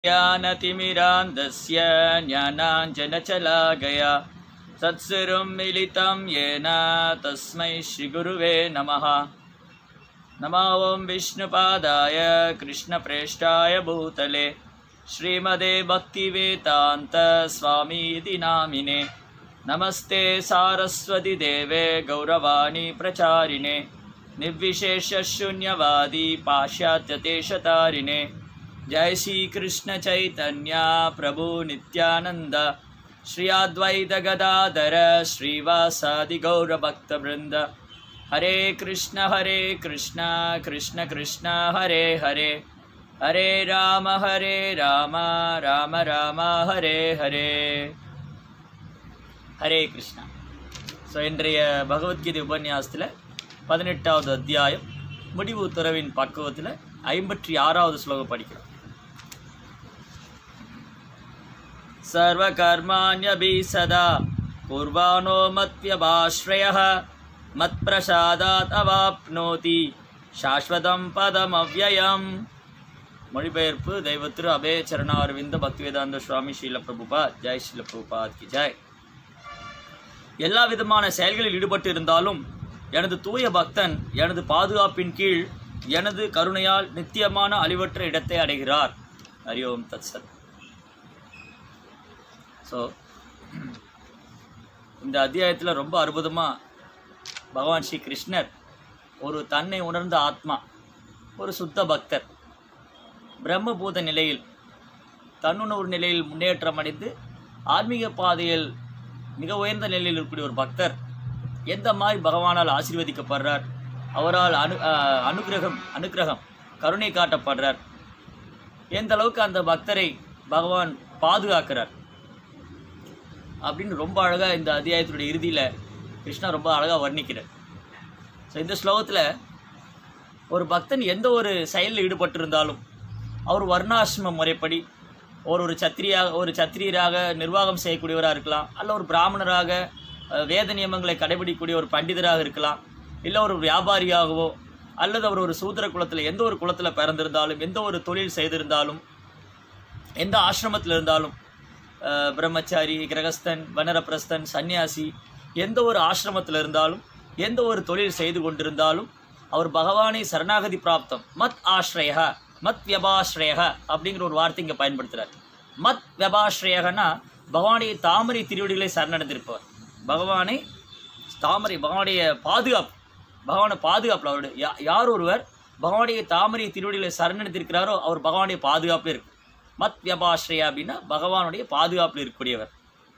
ज्ञानतिमिरान्धस्य ज्ञानाञ्जनचलागया तत्सुरुं मिलितं येन तस्मै श्रीगुरुवे नमः नमो ॐ विष्णुपादाय कृष्णप्रेष्ठाय भूतले श्रीमदे भक्तिवेदान्तस्वामी इति नामिने नमस्ते सारस्वतिदेवे गौरवाणी प्रचारिणे निर्विशेषशून्यवादी पाश्चात्यदेशतारिणे जय श्रीकृष्ण चैतन्या प्रभु नित्यानन्द श्री अद्वैत गदाधर श्रीवासादि गौरभक्तवृन्द हरे कृष्ण हरे कृष्ण कृष्ण कृष्ण हरे हरे हरे राम हरे राम राम राम हरे हरे ஹரே கிருஷ்ணா ஸோ இன்றைய பகவத்கீதை உபன்யாசத்தில் பதினெட்டாவது அத்தியாயம் முடிவு உத்தரவின் பக்குவத்தில் ஐம்பத்தி ஆறாவது ஸ்லோகம் படிக்கிறோம் சர்வகர்மாண்யபி சதா குர்வானோ மத்யபாஸ்ரயः மத்பிரசாதாத் அவாப்னோதி சாஸ்வதம் பதம் அவ்வயம் மொழிபெயர்ப்பு தெய்வ திரு அபய சரணாரவிந்த பக்திவேதாந்த சுவாமி ஸ்ரீல பிரபுபா ஜெய் ஸ்ரீல பிரபுபாத் கி ஜெய் எல்லா விதமான செயல்களில் ஈடுபட்டு இருந்தாலும் எனது தூய பக்தன் எனது பாதுகாப்பின் கீழ் எனது கருணையால் நித்தியமான அழிவற்ற இடத்தை அடைகிறார் ஹரி ஓம் தத் சத் ஸோ இந்த அத்தியாயத்தில் ரொம்ப அற்புதமாக பகவான் ஸ்ரீ கிருஷ்ணர் ஒரு தன்னை உணர்ந்த ஆத்மா ஒரு சுத்த பக்தர் பிரம்மபூத நிலையில் தன்னுணர்வு நிலையில் முன்னேற்றம் அடைந்து ஆன்மீக பாதையில் மிக உயர்ந்த நிலையில் இருக்கக்கூடிய ஒரு பக்தர் எந்த மாதிரி பகவானால் ஆசீர்வதிக்கப்படுறார் அவரால் அனு அஹ், அனுக்கிரகம் அனுக்கிரகம் கருணை காட்டப்படுறார் எந்த அளவுக்கு அந்த பக்தரை பகவான் பாதுகாக்கிறார் அப்படின்னு ரொம்ப அழகாக இந்த அத்தியாயத்தினுடைய இறுதியில் கிருஷ்ணா ரொம்ப அழகாக வர்ணிக்கிறார் ஸோ இந்த ஸ்லோகத்தில் ஒரு பக்தன் எந்த ஒரு செயலில் ஈடுபட்டிருந்தாலும் அவர் வர்ணாசிரம முறைப்படி ஒரு ஒரு சத்திரியாக ஒரு சத்திரியராக நிர்வாகம் செய்யக்கூடியவராக இருக்கலாம் அல்ல ஒரு பிராமணராக அஹ், வேத நியமங்களை கடைபிடிக்கக்கூடிய ஒரு பண்டிதராக இருக்கலாம் இல்லை ஒரு வியாபாரியாகவோ அல்லது அவர் ஒரு சூத்திர குலத்தில் எந்த ஒரு குலத்தில் பிறந்திருந்தாலும் எந்த ஒரு தொழில் செய்திருந்தாலும் எந்த ஆசிரமத்தில் இருந்தாலும் அஹ், பிரம்மச்சாரி கிரகஸ்தன் வனரப்பிரஸ்தன் சன்னியாசி எந்த ஒரு ஆசிரமத்தில் இருந்தாலும் எந்த ஒரு தொழில் செய்து கொண்டிருந்தாலும் அவர் பகவானை சரணாகதி பிராப்தம் மத் ஆஸ்ரய மத் வியபாஸ்ரய அப்படிங்கிற ஒரு வார்த்தை இங்கே பயன்படுத்துகிறார் மத் வியபாஸ்ரயகனா பகவானுடைய தாமரை திருவடிகளை சரணடைந்திருப்பவர் பகவானை தாமரை பகவானுடைய பாதுகாப்பு பகவானை பாதுகாப்பில் அவருடைய யா- யார் ஒருவர் பகவானுடைய தாமரை திருவடிகளை சரணடைந்திருக்கிறாரோ அவர் பகவானுடைய பாதுகாப்பில் இருக்கு மத் வியபாஸ்ரயா அப்படின்னா பகவானுடைய பாதுகாப்பில் இருக்கக்கூடியவர்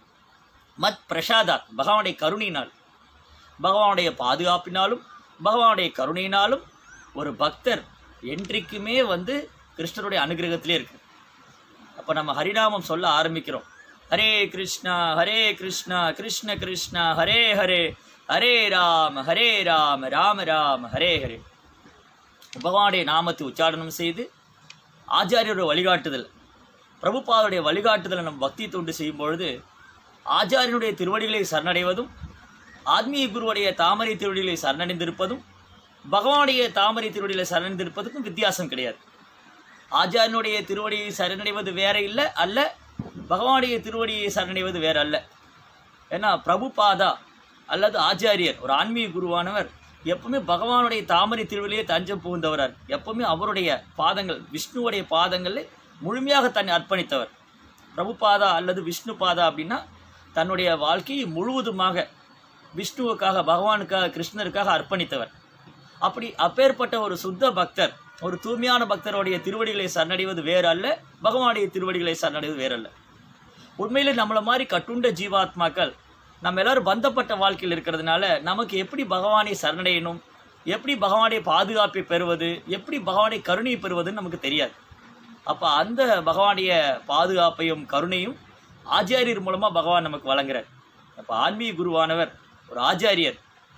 மத் பிரசாதாத் பகவானுடைய கருணையினால் பகவானுடைய பாதுகாப்பினாலும் பகவானுடைய கருணையினாலும் ஒரு பக்தர் என்றைக்குமே வந்து கிருஷ்ணருடைய அனுகிரகத்திலே இருக்கு அப்போ நம்ம ஹரிநாமம் சொல்ல ஆரம்பிக்கிறோம் ஹரே கிருஷ்ணா ஹரே கிருஷ்ணா கிருஷ்ண கிருஷ்ணா ஹரே ஹரே ஹரே ராம ஹரே ராம ராம ராம ஹரே ஹரே பகவானுடைய நாமத்தை உச்சாரணம் செய்து ஆச்சாரியருடைய வழிகாட்டுதல் பிரபுபாவுடைய வழிகாட்டுதலை நம்ம பக்தி தொண்டு செய்யும் பொழுது ஆச்சாரியனுடைய திருவடிகளை சரணடைவதும் ஆத்மீக குருவுடைய தாமரை திருவடிகளை சரணடைந்திருப்பதும் பகவானுடைய தாமரை திருவடிகளை சரணடைந்திருப்பதுக்கும் வித்தியாசம் கிடையாது ஆச்சாரியனுடைய திருவடியை சரணடைவது வேற இல்லை அல்ல பகவானுடைய திருவடியை சரணடைவது வேற அல்ல ஏன்னா பிரபுபாதா அல்லது ஆச்சாரியர் ஒரு ஆன்மீக குருவானவர் எப்பவுமே பகவானுடைய தாமரை திருவடியிலே தஞ்சம் புகுந்தவரார் எப்பவுமே அவருடைய பாதங்கள் விஷ்ணுவுடைய பாதங்களில் முழுமையாக தன்னை அர்ப்பணித்தவர் பிரபுபாதா அல்லது விஷ்ணு பாதா அப்படின்னா தன்னுடைய வாழ்க்கையை முழுவதுமாக விஷ்ணுவுக்காக பகவானுக்காக கிருஷ்ணருக்காக அர்ப்பணித்தவர் அப்படி அப்பேற்பட்ட ஒரு சுத்த பக்தர் ஒரு தூய்மையான பக்தருடைய திருவடிகளை சரணடைவது வேறு அல்ல பகவானுடைய திருவடிகளை சரணடைவது வேறு அல்ல உண்மையிலே நம்மளை மாதிரி கட்டுண்ட ஜீவாத்மாக்கள் நம்ம எல்லாரும் பந்தப்பட்ட வாழ்க்கையில் இருக்கிறதுனால நமக்கு எப்படி பகவானை சரணடையணும் எப்படி பகவானுடைய பாதுகாப்பை பெறுவது எப்படி பகவானுடைய கருணையை பெறுவதுன்னு நமக்கு தெரியாது அப்போ அந்த பகவானுடைய பாதுகாப்பையும் கருணையும் ஆச்சாரியர் மூலமாக பகவான் நமக்கு வழங்குறார் அப்போ ஆன்மீக குருவானவர் ஒரு ஆச்சாரியர்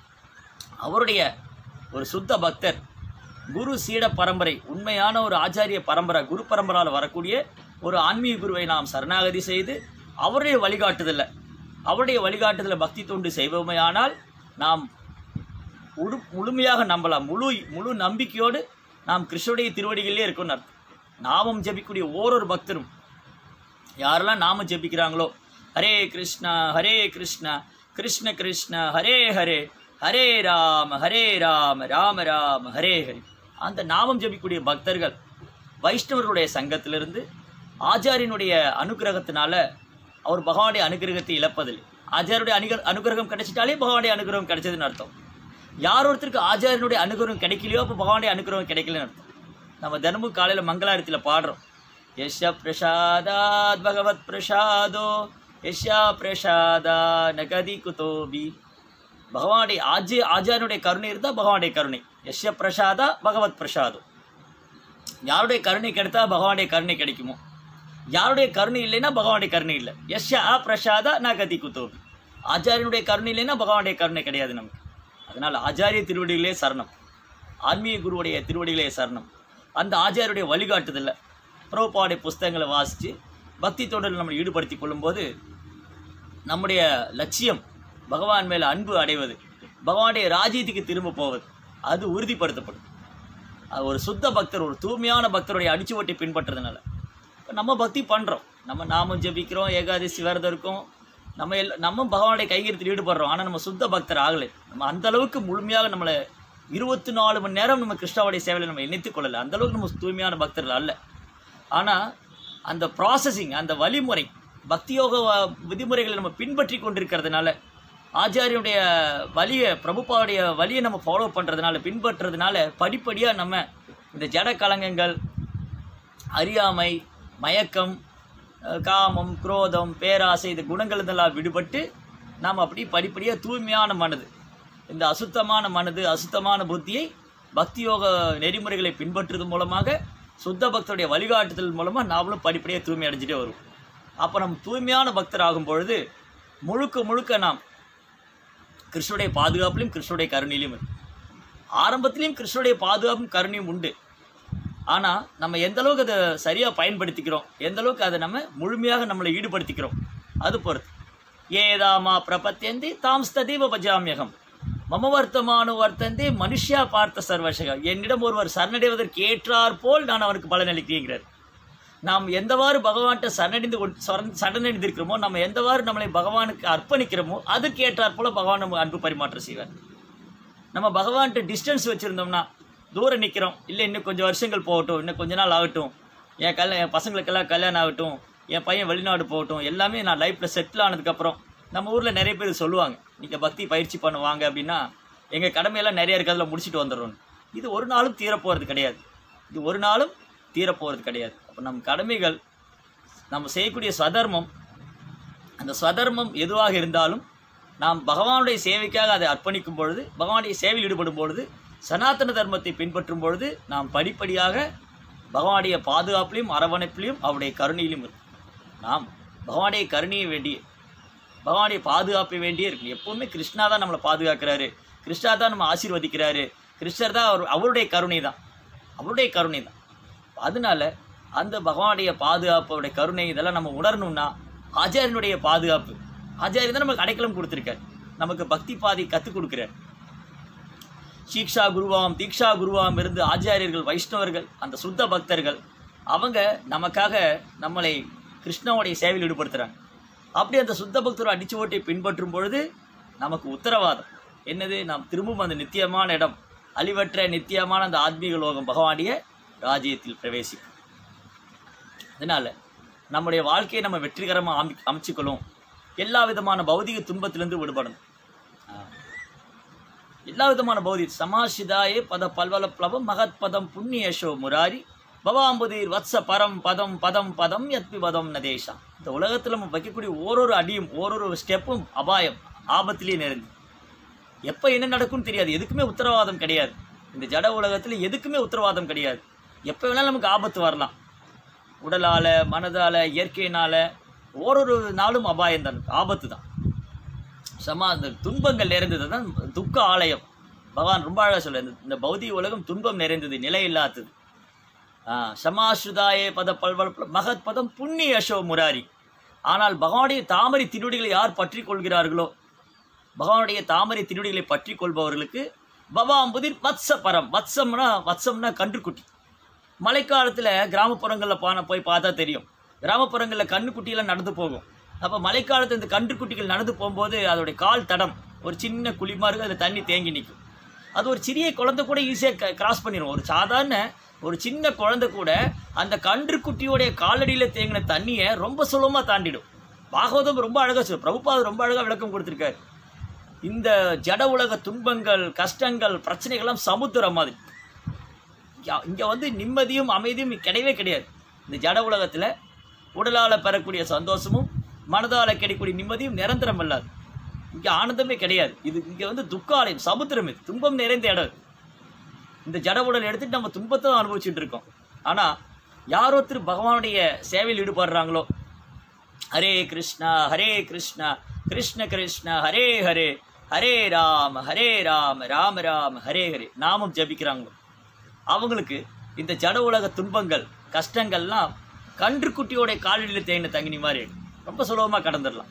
அவருடைய ஒரு சுத்த பக்தர் குரு சீட பரம்பரை உண்மையான ஒரு ஆச்சாரிய பரம்பரை குரு பரம்பரால் வரக்கூடிய ஒரு ஆன்மீக குருவை நாம் சரணாகதி செய்து அவருடைய வழிகாட்டுதலில் அவருடைய வழிகாட்டுதலை பக்தி தொண்டு செய்வோமையானால் நாம் முழு முழுமையாக நம்பலாம் முழு முழு நம்பிக்கையோடு நாம் கிருஷ்ணருடைய திருவடிகளிலே இருக்கணும் அர்த்தம் நாமம் ஜபிக்கூடிய ஓரொரு பக்தரும் யாரெல்லாம் நாம ஜெபிக்கிறாங்களோ ஹரே கிருஷ்ணா ஹரே கிருஷ்ணா கிருஷ்ண கிருஷ்ண ஹரே ஹரே ஹரே ராம ஹரே ராம ராம ராம ஹரே ஹரே அந்த நாமம் ஜெபிக்கக்கூடிய பக்தர்கள் வைஷ்ணவர்களுடைய சங்கத்திலிருந்து ஆச்சாரியனுடைய அனுகிரகத்தினால அவர் பகவானுடைய அனுகிரகத்தை இழப்பதில்லை ஆச்சாரியனுடைய அனுக அனுகிரகம் கிடைச்சிட்டாலே பகவானுடைய அனுகிரகம் கிடைச்சதுன்னு அர்த்தம் யார் ஒருத்தருக்கு ஆச்சாரியனுடைய அனுகிரகம் கிடைக்கலையோ அப்போ பகவானுடைய அனுகிரகம் கிடைக்கலன்னு அர்த்தம் நம்ம தினமும் காலையில் மங்களாரத்தில் பாடுறோம் யஷ பிரசாதாத் பகவத் பிரசாதோ யஷா பிரசாதா நகதி குதோபி பகவானுடைய ஆஜி ஆச்சாரியனுடைய கருணை இருந்தால் பகவானுடைய கருணை யஷ பிரசாதா பகவத் பிரசாதோ யாருடைய கருணை கிடைத்தா பகவானுடைய கருணை கிடைக்குமோ யாருடைய கருணை இல்லைன்னா பகவானுடைய கருணை இல்லை யஷ அ பிரசாதா நகதி குதோபி ஆச்சாரியனுடைய கருணை இல்லைன்னா பகவானுடைய கருணை கிடையாது நமக்கு அதனால் ஆச்சாரிய திருவடிகளே சரணம் ஆன்மீக குருவுடைய திருவடிகளே சரணம் அந்த ஆச்சாரியருடைய வழிகாட்டுதலில் புரோபாடைய புஸ்தகங்களை வாசித்து பக்தி தொண்டில் நம்ம ஈடுபடுத்தி கொள்ளும்போது நம்முடைய லட்சியம் பகவான் மேலே அன்பு அடைவது பகவானுடைய ராஜ்யத்துக்கு திரும்ப போவது அது உறுதிப்படுத்தப்படும் அது ஒரு சுத்த பக்தர் ஒரு தூய்மையான பக்தருடைய அடிச்சுவட்டை பின்பற்றுறதுனால இப்போ நம்ம பக்தி பண்ணுறோம் நம்ம நாமம் ஜெபிக்கிறோம் ஏகாதசி விரதம் இருக்கோம் நம்ம எல் நம்ம பகவானுடைய கைங்கரியத்தில் ஈடுபடுறோம் ஆனால் நம்ம சுத்த பக்தர் ஆகலை நம்ம அந்த அளவுக்கு முழுமையாக நம்மளை இருபத்தி நாலு மணி நேரம் நம்ம கிருஷ்ணாவுடைய சேவையில் நம்ம இணைத்துக் கொள்ளலை அந்த அளவுக்கு நம்ம தூய்மையான பக்தர்கள் அல்ல ஆனால் அந்த ப்ராசஸிங் அந்த வழிமுறை பக்தியோக வ- விதிமுறைகளை நம்ம பின்பற்றி கொண்டிருக்கிறதுனால ஆச்சாரியனுடைய வழியை பிரபுபாவுடைய வழியை நம்ம ஃபாலோ பண்ணுறதுனால பின்பற்றுறதுனால படிப்படியாக நம்ம இந்த ஜட கலங்கங்கள் அறியாமை மயக்கம் அஹ், காமம் குரோதம் பேராசை இந்த குணங்கள் இதெல்லாம் விடுபட்டு நாம் அப்படி படிப்படியாக தூய்மையான மனது இந்த அசுத்தமான மனது அசுத்தமான புத்தியை பக்தியோக நெறிமுறைகளை பின்பற்றுறது மூலமாக சுத்த பக்தருடைய வழிகாட்டுதல் மூலமாக நாமளும் படிப்படியாக தூய்மை அடைஞ்சிட்டே வருவோம் அப்போ நம்ம தூய்மையான பக்தர் ஆகும் பொழுது முழுக்க முழுக்க நாம் கிருஷ்ணனுடைய பாதுகாப்புலையும் கிருஷ்ணனுடைய கருணையிலையும் இருக்கு. ஆரம்பத்திலையும் கிருஷ்ணனுடைய பாதுகாப்பும் கருணையும் உண்டு ஆனால் நம்ம எந்த அளவுக்கு அதை சரியாக பயன்படுத்திக்கிறோம் எந்த அளவுக்கு அதை நம்ம முழுமையாக நம்மளை ஈடுபடுத்திக்கிறோம் அது பொறுத்து ஏதாமா பிரபத்தியந்தி தாம் ஸ்ததீவ பஜாமியகம் மம வர்த்தமானு வர்த்தந்தி மனுஷ்யா பார்த்த சர்வசக என்னிடம் ஒருவர் சரணடைவதற்கு ஏற்றார் போல் நான் அவனுக்கு பலனளிக்கிறேங்கிறார் நாம் எந்தவாறு பகவான்கிட்ட சரணடைந்து கொண்டு- சரண்- சரணடைந்திருக்கிறோமோ நம்ம எந்தவாறு நம்மளை பகவானுக்கு அர்ப்பணிக்கிறோமோ அதுக்கு ஏற்றாற் போல பகவான் நம்ம அன்பு பரிமாற்றம் செய்வார் நம்ம பகவான்கிட்ட டிஸ்டன்ஸ் வச்சுருந்தோம்னா தூரம் நிற்கிறோம் இல்லை இன்னும் கொஞ்சம் வருஷங்கள் போகட்டும் இன்னும் கொஞ்ச நாள் ஆகட்டும் என் கல்யாணம் என் பசங்களுக்கெல்லாம் கல்யாணம் ஆகட்டும் என் பையன் வெளிநாடு போகட்டும் எல்லாமே நான் லைஃப்பில் செட்டில் ஆனதுக்கப்புறம் நம்ம ஊரில் நிறைய பேர் சொல்லுவாங்க நீங்கள் பக்தி பயிற்சி பண்ணுவாங்க அப்படின்னா எங்கள் கடமையெல்லாம் நிறைய இருக்கு அதில் முடிச்சுட்டு வந்துடுறோம் இது ஒரு நாளும் தீரப்போகிறது கிடையாது இது ஒரு நாளும் தீரப்போகிறது கிடையாது அப்போ நம் கடமைகள் நம்ம செய்யக்கூடிய ஸ்வதர்மம் அந்த ஸ்வதர்மம் எதுவாக இருந்தாலும் நாம் பகவானுடைய சேவைக்காக அதை அர்ப்பணிக்கும் பொழுது பகவானுடைய சேவையில் ஈடுபடும் பொழுது சனாதன தர்மத்தை பின்பற்றும் பொழுது நாம் படிப்படியாக பகவானுடைய பாதுகாப்பிலையும் அரவணைப்பிலையும் அவருடைய கருணையிலும் இருக்கும் நாம் பகவானுடைய கருணையை வேண்டிய பகவானுடைய பாதுகாப்பை வேண்டியே இருக்கும் எப்பவுமே கிருஷ்ணா தான் நம்மளை பாதுகாக்கிறாரு கிருஷ்ணா தான் நம்ம ஆசீர்வதிக்கிறாரு கிருஷ்ணர் தான் அவர் அவருடைய கருணை தான் அவருடைய கருணை தான் அதனால அந்த பகவானுடைய பாதுகாப்பு அவருடைய கருணை இதெல்லாம் நம்ம உணரணும்னா ஆச்சாரியனுடைய பாதுகாப்பு ஆச்சாரியன் தான் நமக்கு அடைக்கலம் கொடுத்துருக்காரு நமக்கு பக்தி பாதை கற்றுக் கொடுக்குறார் சீக்ஷா குருவாம் தீக்ஷா குருவாம் இருந்து ஆச்சாரியர்கள் வைஷ்ணவர்கள் அந்த சுத்த பக்தர்கள் அவங்க நமக்காக நம்மளை கிருஷ்ணாவுடைய சேவையில் ஈடுபடுத்துகிறாங்க அப்படி அந்த சுத்த பக்தர் அடிச்சு ஓட்டை பின்பற்றும் பொழுது நமக்கு உத்தரவாதம் என்னது நாம் திரும்பவும் அந்த நித்தியமான இடம் அழிவற்ற நித்தியமான அந்த ஆத்மீக லோகம் பகவானுடைய ராஜ்யத்தில் பிரவேசிக்கும் அதனால் நம்முடைய வாழ்க்கையை நம்ம வெற்றிகரமாக அமை அமைச்சுக்கொள்ளும் எல்லா விதமான பௌதிக துன்பத்திலிருந்து விடுபடணும் ஆ. எல்லா விதமான பௌதி சமாசிதாயே பத பல்வல பிளவம் மகத் பதம் புண்ணியஷோ முராரி பவாம்புதீர் வத்ச பரம் பதம் பதம் பதம் யத்பி பதம் நதேஷா இந்த உலகத்தில் நம்ம வைக்கக்கூடிய ஓரொரு அடியும் ஓரொரு ஸ்டெப்பும் அபாயம் ஆபத்திலேயே நிறைந்து எப்போ என்ன நடக்கும்னு தெரியாது எதுக்குமே உத்தரவாதம் கிடையாது இந்த ஜட உலகத்தில் எதுக்குமே உத்தரவாதம் கிடையாது எப்போ வேணாலும் நமக்கு ஆபத்து வரலாம் உடலால் மனதால் இயற்கையினால் ஓரொரு நாளும் அபாயம் தான் ஆபத்து தான் சமா அந்த துன்பங்கள் நிறைந்தது தான் துக்க ஆலயம் பகவான் ரொம்ப அழகாக சொல்ல இந்த பௌதிக உலகம் துன்பம் நிறைந்தது நிலை இல்லாதது சமாஸ்ருதாயே பத பல்வல் மகத் பதம் புண்ணிய அசோ முராரி ஆனால் பகவானுடைய தாமரை திருவடிகளை யார் பற்றி கொள்கிறார்களோ பகவானுடைய தாமரை திருவடிகளை பற்றி கொள்பவர்களுக்கு பவாம்புதிர் வத்ச பரம் வத்சம்னா வத்சம்னா கன்றுக்குட்டி மழைக்காலத்தில் கிராமப்புறங்களில் பான போய் பார்த்தா தெரியும் கிராமப்புறங்களில் கண்ணுக்குட்டியெல்லாம் நடந்து போகும் அப்போ மழைக்காலத்து இந்த கன்றுக்குட்டிகள் நடந்து போகும்போது அதோடைய கால் தடம் ஒரு சின்ன குழி மாதிரி அதில் தண்ணி தேங்கி நிற்கும் அது ஒரு சிறிய குழந்தை கூட ஈஸியாக கிராஸ் பண்ணிடும் ஒரு சாதாரண ஒரு சின்ன குழந்தை கூட அந்த கன்றுக்குட்டியோடைய காலடியில் தேங்கின தண்ணியை ரொம்ப சுலபமாக தாண்டிடும் பாகவதம் ரொம்ப அழகாக சொல்லு பிரபுபாத் ரொம்ப அழகாக விளக்கம் கொடுத்துருக்காரு இந்த ஜட உலக துன்பங்கள் கஷ்டங்கள் பிரச்சனைகள்லாம் சமுத்திரம் மாதிரி இங்கே வந்து நிம்மதியும் அமைதியும் கிடையவே கிடையாது இந்த ஜட உலகத்தில் உடலால் பெறக்கூடிய சந்தோஷமும் மனதால் கிடைக்கக்கூடிய நிம்மதியும் நிரந்தரம் இல்லாது இங்கே ஆனந்தமே கிடையாது இது இங்கே வந்து துக்காலயம் சமுத்திரம் இது துன்பம் நிறைந்த இடம் இது. இந்த ஜட உடல் எடுத்துட்டு நம்ம துன்பத்தை தான் அனுபவிச்சுட்டு இருக்கோம் ஆனால் யார் ஒருத்தர் பகவானுடைய சேவையில் ஈடுபடுறாங்களோ ஹரே கிருஷ்ணா ஹரே கிருஷ்ணா கிருஷ்ண கிருஷ்ண ஹரே ஹரே ஹரே ராம ஹரே ராம ராம ராம ஹரே ஹரே நாமம் ஜபிக்கிறாங்களோ அவங்களுக்கு இந்த ஜட உலக துன்பங்கள் கஷ்டங்கள்லாம் கன்றுக்குட்டியோட காலடியில் தேங்கின தங்கினி மாதிரி ஆயிடும். ரொம்ப சுலபமாக கடந்துடலாம்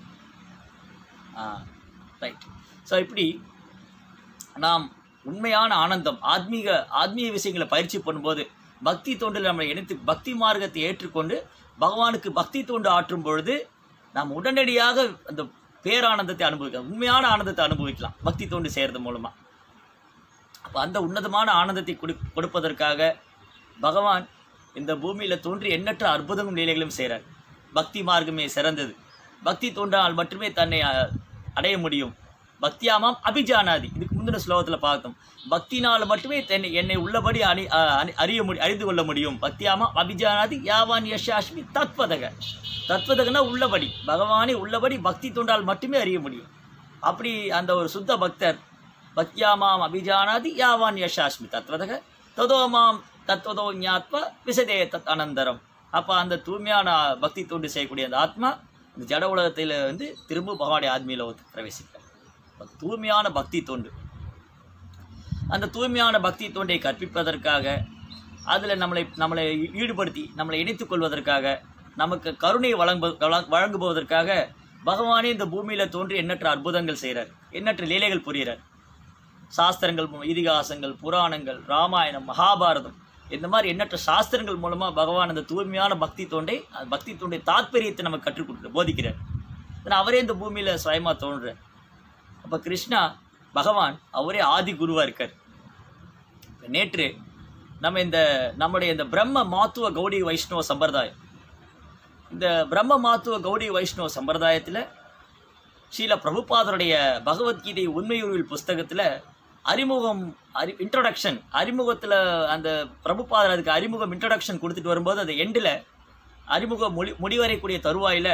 ஆ ரைட் ஸோ இப்படி நாம் உண்மையான ஆனந்தம் ஆத்மீக ஆத்மீக விஷயங்களை பயிற்சி பண்ணும்போது பக்தி தொண்டில் நம்மளை இணைத்து பக்தி மார்க்கத்தை ஏற்றுக்கொண்டு பகவானுக்கு பக்தி தொண்டு ஆற்றும் பொழுது நாம் உடனடியாக அந்த பேரானந்தத்தை அனுபவிக்கலாம் உண்மையான ஆனந்தத்தை அனுபவிக்கலாம் பக்தி தொண்டு செய்கிறது மூலமாக அப்போ அந்த உன்னதமான ஆனந்தத்தை கொடு கொடுப்பதற்காக பகவான் இந்த பூமியில் தோன்றி எண்ணற்ற அற்புதமும் லீலைகளும் செய்கிறார் பக்தி மார்க்கமே சிறந்தது பக்தி தோன்றால் மட்டுமே தன்னை அ- அடைய முடியும் பக்தியாமாம் அபிஜானாதி இதுக்கு முந்தின ஸ்லோகத்தில் பார்த்தோம் பக்தினால் மட்டுமே தன்னை என்னை உள்ளபடி அணி அ- அணி- அறிய முடி அறிந்து கொள்ள முடியும் பக்தியாமாம் அபிஜானாதி யாவான் யஷாஷ்மி தத்வதக தத்வதகனா உள்ளபடி பகவானை உள்ளபடி பக்தி தொண்டால் மட்டுமே அறிய முடியும் அப்படி அந்த ஒரு சுத்த பக்தர் பக்தியாமாம் அபிஜானாதி யாவான் யஷாஸ்மி தத்வதக ததோ மாம் தத்வதோ ஞாத்வ விசதே தத் அனந்தரம் அப்போ அந்த தூய்மையான பக்தி தொண்டு செய்யக்கூடிய அந்த ஆத்மா இந்த ஜட உலகத்தில் வந்து திரும்ப பகவானுடைய ஆத்மியில் வந்து பிரவேசிக்கிறார் அப்ப தூய்மையான பக்தி தொண்டு அந்த தூய்மையான பக்தி தொண்டை கற்பிப்பதற்காக அதில் நம்மளை நம்மளை ஈடுபடுத்தி நம்மளை இணைத்துக் கொள்வதற்காக நமக்கு கருணை வழங்கு வழ- வழங்குவதற்காக பகவானே இந்த பூமியில் தோன்றி எண்ணற்ற அற்புதங்கள் செய்கிறார் எண்ணற்ற லீலைகள் புரிகிறார் சாஸ்திரங்கள் மூலம் இதிகாசங்கள் புராணங்கள் ராமாயணம் மகாபாரதம் இந்த மாதிரி எண்ணற்ற சாஸ்திரங்கள் மூலமாக பகவான் அந்த தூய்மையான பக்தி தொண்டை அந்த பக்தி தொண்டை தாத்பரியத்தை நமக்கு கற்றுக் கொடுக்குறார் போதிக்கிறார் ஏன்னா அவரே இந்த பூமியில் சுயமாக தோன்றுறார் அப்போ கிருஷ்ணா பகவான் அவரே ஆதி குருவாக இருக்கார் இப்ப நேற்று நம்ம இந்த நம்முடைய இந்த பிரம்ம மாத்துவ கௌடி வைஷ்ணவ சம்பிரதாயம் இந்த பிரம்ம மாத்துவ கௌடி வைஷ்ணவ சம்பிரதாயத்தில் ஸ்ரீல பிரபுபாதருடைய பகவத்கீதை உண்மையுருவில் புஸ்தகத்தில் அறிமுகம் அறி இன்ட்ரொடக்ஷன் அறிமுகத்தில் அந்த பிரபுபாதர் அதுக்கு அறிமுகம் இன்ட்ரொடக்ஷன் கொடுத்துட்டு வரும்போது அந்த எண்டில் அறிமுகம் மொழி முடிவரைக்கூடிய தருவாயில்